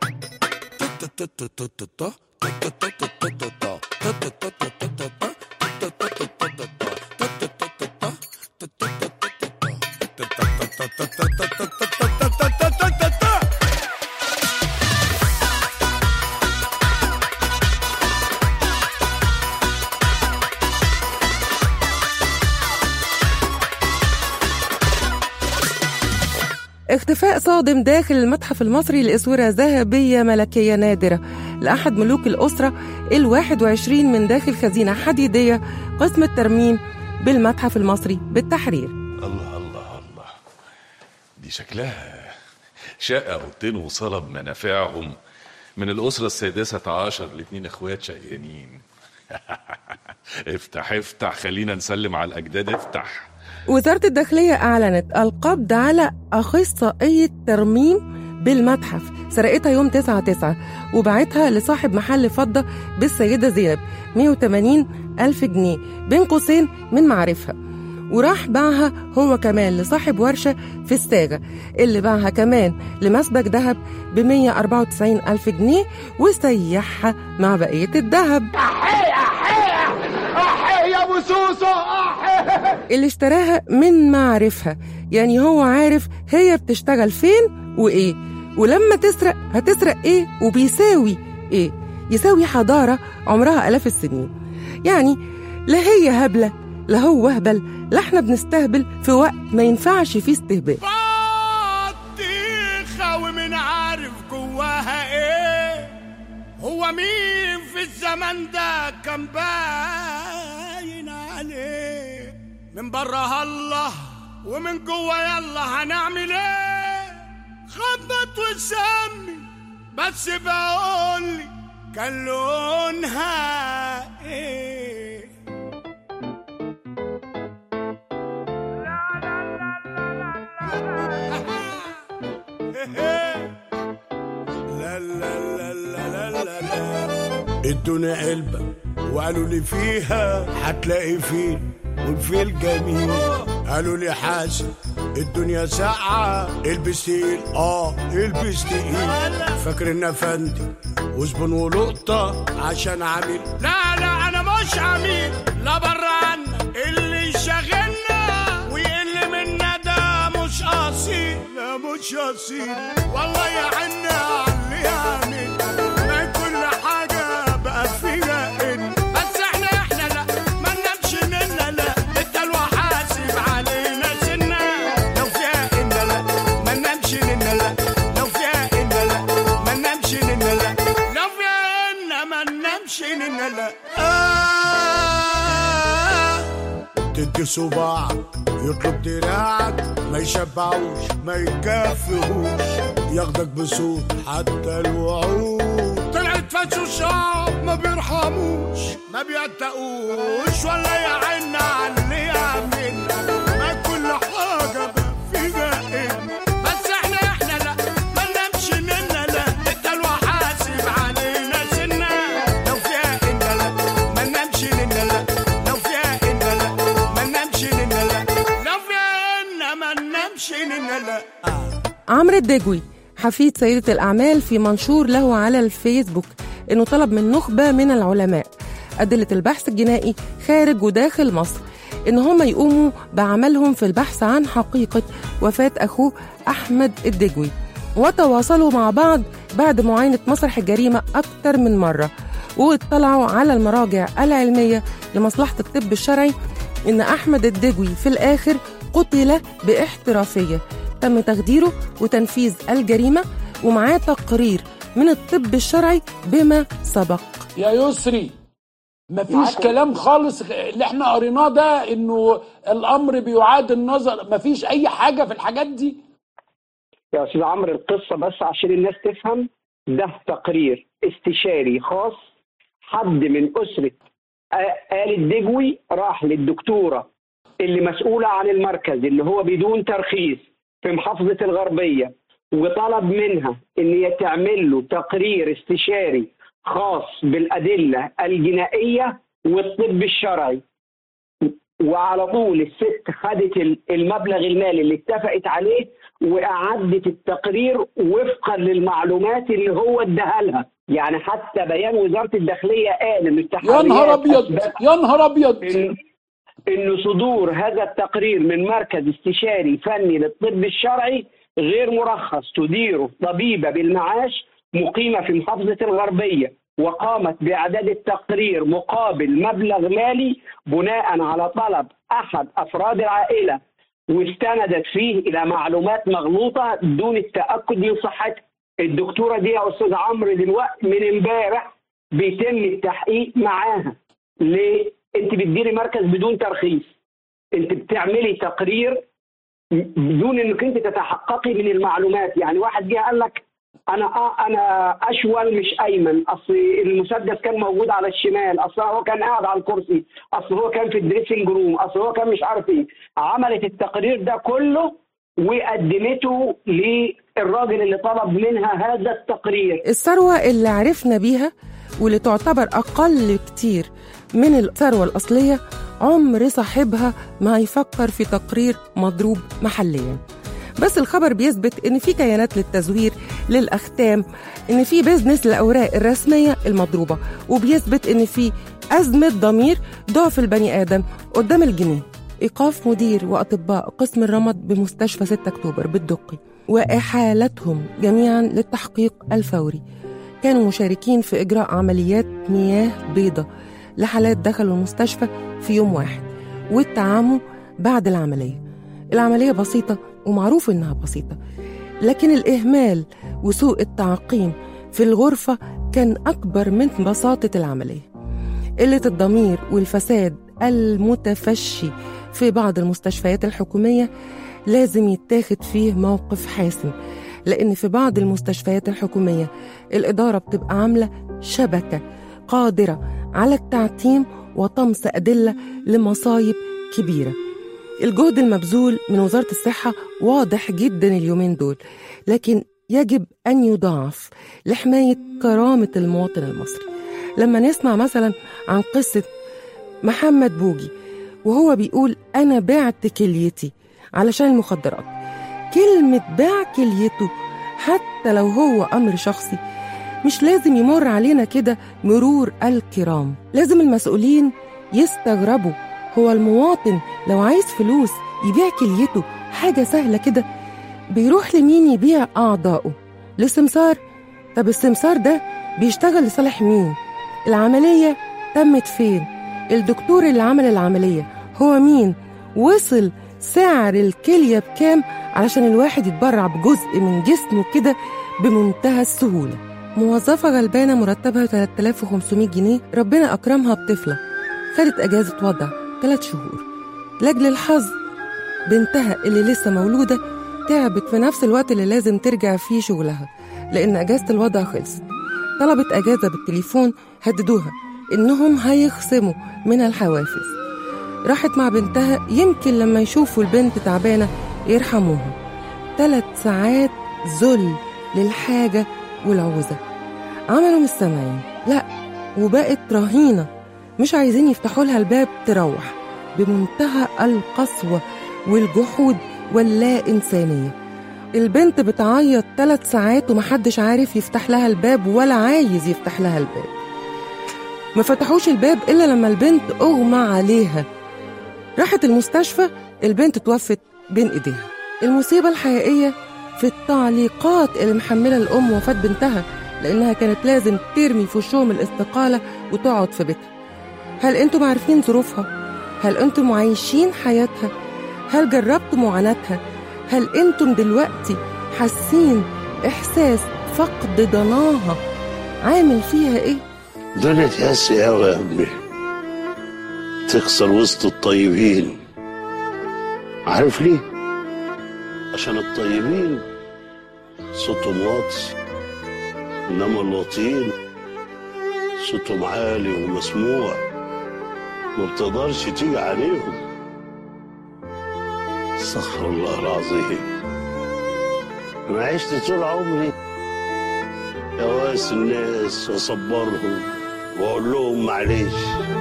اختفاء صادم داخل المتحف المصري لأسورة ذهبية ملكية نادرة لأحد ملوك الأسرة الواحد وعشرين من داخل خزينة حديدية قسم الترميم بالمتحف المصري بالتحرير الله الله الله دي شكلها شقة أوضتين وصالة بمنافعهم من الأسرة السادسة عشر الاتنين إخوات شقيانين افتح افتح خلينا نسلم على الأجداد افتح وزارة الداخلية أعلنت القبض على أخصائية ترميم بالمتحف سرقتها يوم 9 9 وباعتها لصاحب محل فضة بالسيدة زينب 180 ألف جنيه بين قوسين من معارفها وراح باعها هو كمان لصاحب ورشة في الساجة اللي باعها كمان لمسبك ذهب ب 194 ألف جنيه وسيحها مع بقية الذهب احي يا ابو سوسو احي اللي اشتراها من معارفها يعني هو عارف هي بتشتغل فين وإيه ولما تسرق هتسرق إيه وبيساوي إيه يساوي حضارة عمرها آلاف السنين يعني لا هي هبلة لا هو هبل لا احنا بنستهبل في وقت ما ينفعش فيه استهبال بطيخة ومن عارف جواها ايه هو مين في الزمن ده كان باين عليه من بره الله ومن جوا يلا هنعمل ايه خبط وسمي بس بقولي كان لونها ايه لا لا لا لا لا لا لا ادوني علبة وقالوا لي فيها هتلاقي فيل والفيل جميل قالوا لي حاسب الدنيا ساقعة البس تقيل اه البس تقيل فاكر ان افندي وزبون ولقطة عشان عميل لا لا انا مش عميل لا بره عنك اللي شاغلنا ويقل منا ده مش اصيل لا مش اصيل والله يا عنا على اللي يعمل ما كل حاجة بقى فيها ان بس احنا احنا لا ما ننامش منا لا الدلوع حاسب علينا سنة لو فيها ان لا ما ننامش منا لا لو فيها ان لا ما ننامش منا لا لو فيها ان ما ننامش منا لا آه تدي صباع يطلب دراعك ما يشبعوش ما يكفيهوش ياخدك بصوت حتى الوعود طلعت فتش الشعب ما بيرحموش ما بيتقوش ولا يعن على اللي يعملنا ما كل حاجة بقى فيها إن بس احنا احنا لا ما نمشي منا لا انت الوحاسب علينا سنة لو فيها إن لا ما نمشي لنا لا لو فيها إن لا ما نمشي لنا لا لو فيها إن ما نمشي لنا لا عمرو الدجوي حفيد سيدة الأعمال في منشور له على الفيسبوك إنه طلب من نخبة من العلماء أدلة البحث الجنائي خارج وداخل مصر إن هم يقوموا بعملهم في البحث عن حقيقة وفاة أخوه أحمد الدجوي وتواصلوا مع بعض بعد معاينة مسرح الجريمة أكتر من مرة واطلعوا على المراجع العلمية لمصلحة الطب الشرعي إن أحمد الدجوي في الآخر قتل باحترافية تم تخديره وتنفيذ الجريمة ومعاه تقرير من الطب الشرعي بما سبق يا يسري مفيش كلام خالص اللي احنا قريناه ده انه الامر بيعاد النظر مفيش اي حاجه في الحاجات دي يا استاذ عمرو القصه بس عشان الناس تفهم ده تقرير استشاري خاص حد من اسره آ- آل الدجوي راح للدكتوره اللي مسؤوله عن المركز اللي هو بدون ترخيص في محافظه الغربيه وطلب منها ان هي تعمل له تقرير استشاري خاص بالادله الجنائيه والطب الشرعي وعلى طول الست خدت ال- المبلغ المالي اللي اتفقت عليه واعدت التقرير وفقا للمعلومات اللي هو اداها لها يعني حتى بيان وزاره الداخليه قال ان يا نهار ابيض يا نهار ابيض إن, ان صدور هذا التقرير من مركز استشاري فني للطب الشرعي غير مرخص تديره طبيبه بالمعاش مقيمه في محافظه الغربيه وقامت باعداد التقرير مقابل مبلغ مالي بناء على طلب احد افراد العائله واستندت فيه الى معلومات مغلوطه دون التاكد من صحتها. الدكتوره دي يا استاذ عمرو دلوقتي من امبارح بيتم التحقيق معاها. ليه؟ انت بتديري مركز بدون ترخيص. انت بتعملي تقرير بدون انك انت تتحققي من المعلومات، يعني واحد جه قال لك انا آه انا اشول مش ايمن اصل المسدس كان موجود على الشمال اصل هو كان قاعد على الكرسي اصل هو كان في الدريسنج روم اصل هو كان مش عارف ايه عملت التقرير ده كله وقدمته للراجل اللي طلب منها هذا التقرير الثروة اللي عرفنا بيها واللي تعتبر أقل كتير من الثروة الأصلية عمر صاحبها ما يفكر في تقرير مضروب محليا بس الخبر بيثبت ان في كيانات للتزوير للاختام ان في بيزنس للاوراق الرسميه المضروبه وبيثبت ان في ازمه ضمير ضعف البني ادم قدام الجنيه ايقاف مدير واطباء قسم الرمد بمستشفى 6 اكتوبر بالدقي واحالتهم جميعا للتحقيق الفوري كانوا مشاركين في اجراء عمليات مياه بيضاء لحالات دخلوا المستشفى في يوم واحد والتعامل بعد العمليه العمليه بسيطه ومعروف إنها بسيطة لكن الإهمال وسوء التعقيم في الغرفة كان أكبر من بساطة العملية قلة الضمير والفساد المتفشي في بعض المستشفيات الحكومية لازم يتاخد فيه موقف حاسم لأن في بعض المستشفيات الحكومية الإدارة بتبقى عاملة شبكة قادرة على التعتيم وطمس أدلة لمصايب كبيره الجهد المبذول من وزارة الصحة واضح جدا اليومين دول لكن يجب أن يضاعف لحماية كرامة المواطن المصري لما نسمع مثلا عن قصة محمد بوجي وهو بيقول أنا بعت كليتي علشان المخدرات كلمة باع كليته حتى لو هو أمر شخصي مش لازم يمر علينا كده مرور الكرام لازم المسؤولين يستغربوا هو المواطن لو عايز فلوس يبيع كليته حاجة سهلة كده بيروح لمين يبيع أعضائه للسمسار طب السمسار ده بيشتغل لصالح مين العملية تمت فين الدكتور اللي عمل العملية هو مين وصل سعر الكلية بكام علشان الواحد يتبرع بجزء من جسمه كده بمنتهى السهولة موظفة غلبانة مرتبها 3500 جنيه ربنا أكرمها بطفلة خدت أجازة وضع ثلاث شهور لاجل الحظ بنتها اللي لسه مولودة تعبت في نفس الوقت اللي لازم ترجع فيه شغلها لأن أجازة الوضع خلصت طلبت أجازة بالتليفون هددوها إنهم هيخصموا من الحوافز راحت مع بنتها يمكن لما يشوفوا البنت تعبانة يرحموها ثلاث ساعات ذل للحاجة والعوزة عملوا مش سامعين لا وبقت رهينة مش عايزين يفتحوا لها الباب تروح بمنتهى القسوة والجحود واللا إنسانية البنت بتعيط ثلاث ساعات ومحدش عارف يفتح لها الباب ولا عايز يفتح لها الباب ما فتحوش الباب إلا لما البنت أغمى عليها راحت المستشفى البنت توفت بين إيديها المصيبة الحقيقية في التعليقات اللي محملة الأم وفاة بنتها لأنها كانت لازم ترمي في وشهم الاستقالة وتقعد في بيتها هل أنتم عارفين ظروفها؟ هل أنتم عايشين حياتها؟ هل جربتوا معاناتها؟ هل أنتم دلوقتي حاسين إحساس فقد ضناها عامل فيها إيه؟ دنيا تحسي قوي يا أمي تكسر وسط الطيبين عارف ليه؟ عشان الطيبين صوتهم واطي إنما الواطيين صوتهم عالي ومسموع ما بتقدرش تيجي عليهم استغفر الله العظيم أنا عشت طول عمري أواس الناس وأصبرهم وأقول لهم معلش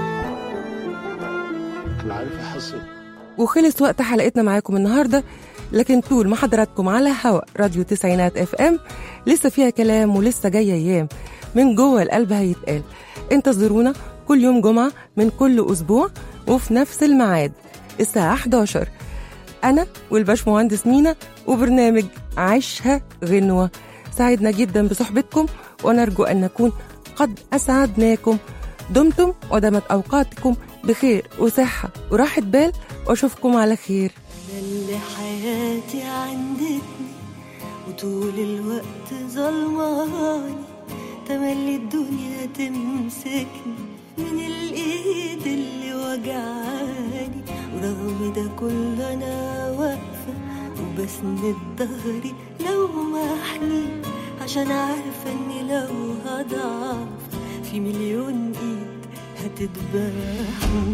أنا عارف أحسن وخلص وقت حلقتنا معاكم النهارده لكن طول ما حضراتكم على هوا راديو تسعينات اف ام لسه فيها كلام ولسه جايه ايام من جوه القلب هيتقال انتظرونا كل يوم جمعه من كل اسبوع وفي نفس الميعاد الساعه 11 انا والباشمهندس مينا وبرنامج عيشها غنوه سعدنا جدا بصحبتكم ونرجو ان نكون قد اسعدناكم دمتم ودامت اوقاتكم بخير وصحه وراحه بال واشوفكم على خير اللي حياتي عندتني وطول الوقت ظلماني تملي الدنيا تمسكني من الايد اللي وجعاني ورغم ده كله انا واقفة وبسند ظهري لو محني عشان عارفة اني لو هضعف في مليون ايد هتذبحني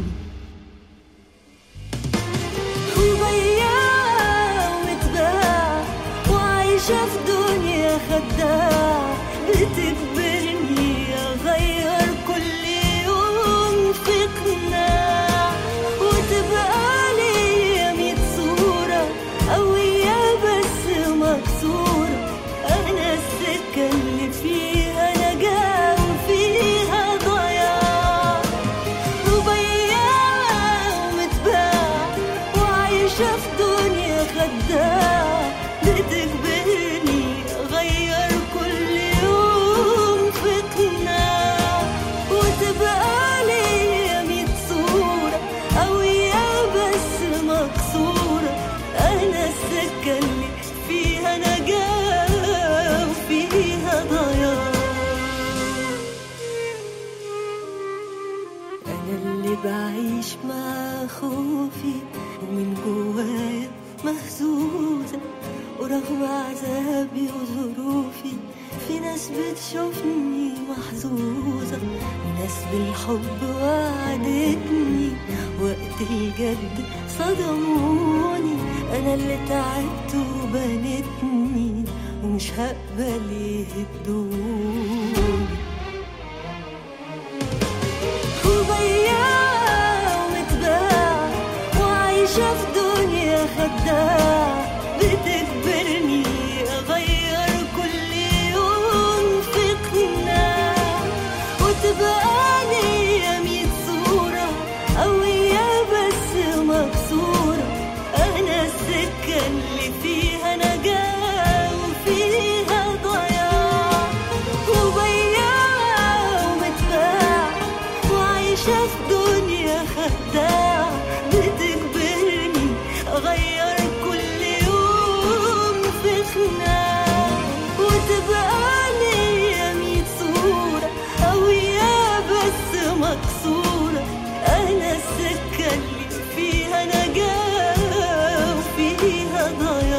وبياع ومتباع وعايشة في دنيا خداع بتجبرني أغير كل يوم في قناع وتبقى ليا ميت صورة قوية بس مكسورة أنا السكة اللي فيها نجاة وفيها ضياع وبياع ومتباع وعايشة في دنيا خداع بتجبرني أغير كل يوم في قناع وتبقى ليا ميت صورة قوية بس مكسورة أنا السكة اللي فيها نجاة وفيها ضياع أنا اللي بعيش مع خوفي ومن جوايا مهزوزة ورغم عذابي وظروفي في ناس بتشوفني محظوظة وناس بالحب وعدتني وقت الجد صدموني أنا اللي تعبت وبنتني ومش هقبل يهدوني وبياع ومتباع وعايشة في دنيا خداع بتجبرني أغير كل يوم في قناع وتبقى ليا ميت صورة قوية بس مكسورة أنا السكة اللي فيها نجاة وفيها ضياع وبياع ومتباع وعايشة في دنيا خداع بتجبرني أغير كل يوم في خناع وتبقى ليا ميت صورة قوية بس مكسورة أنا السكة اللي فيها نجاة ضياع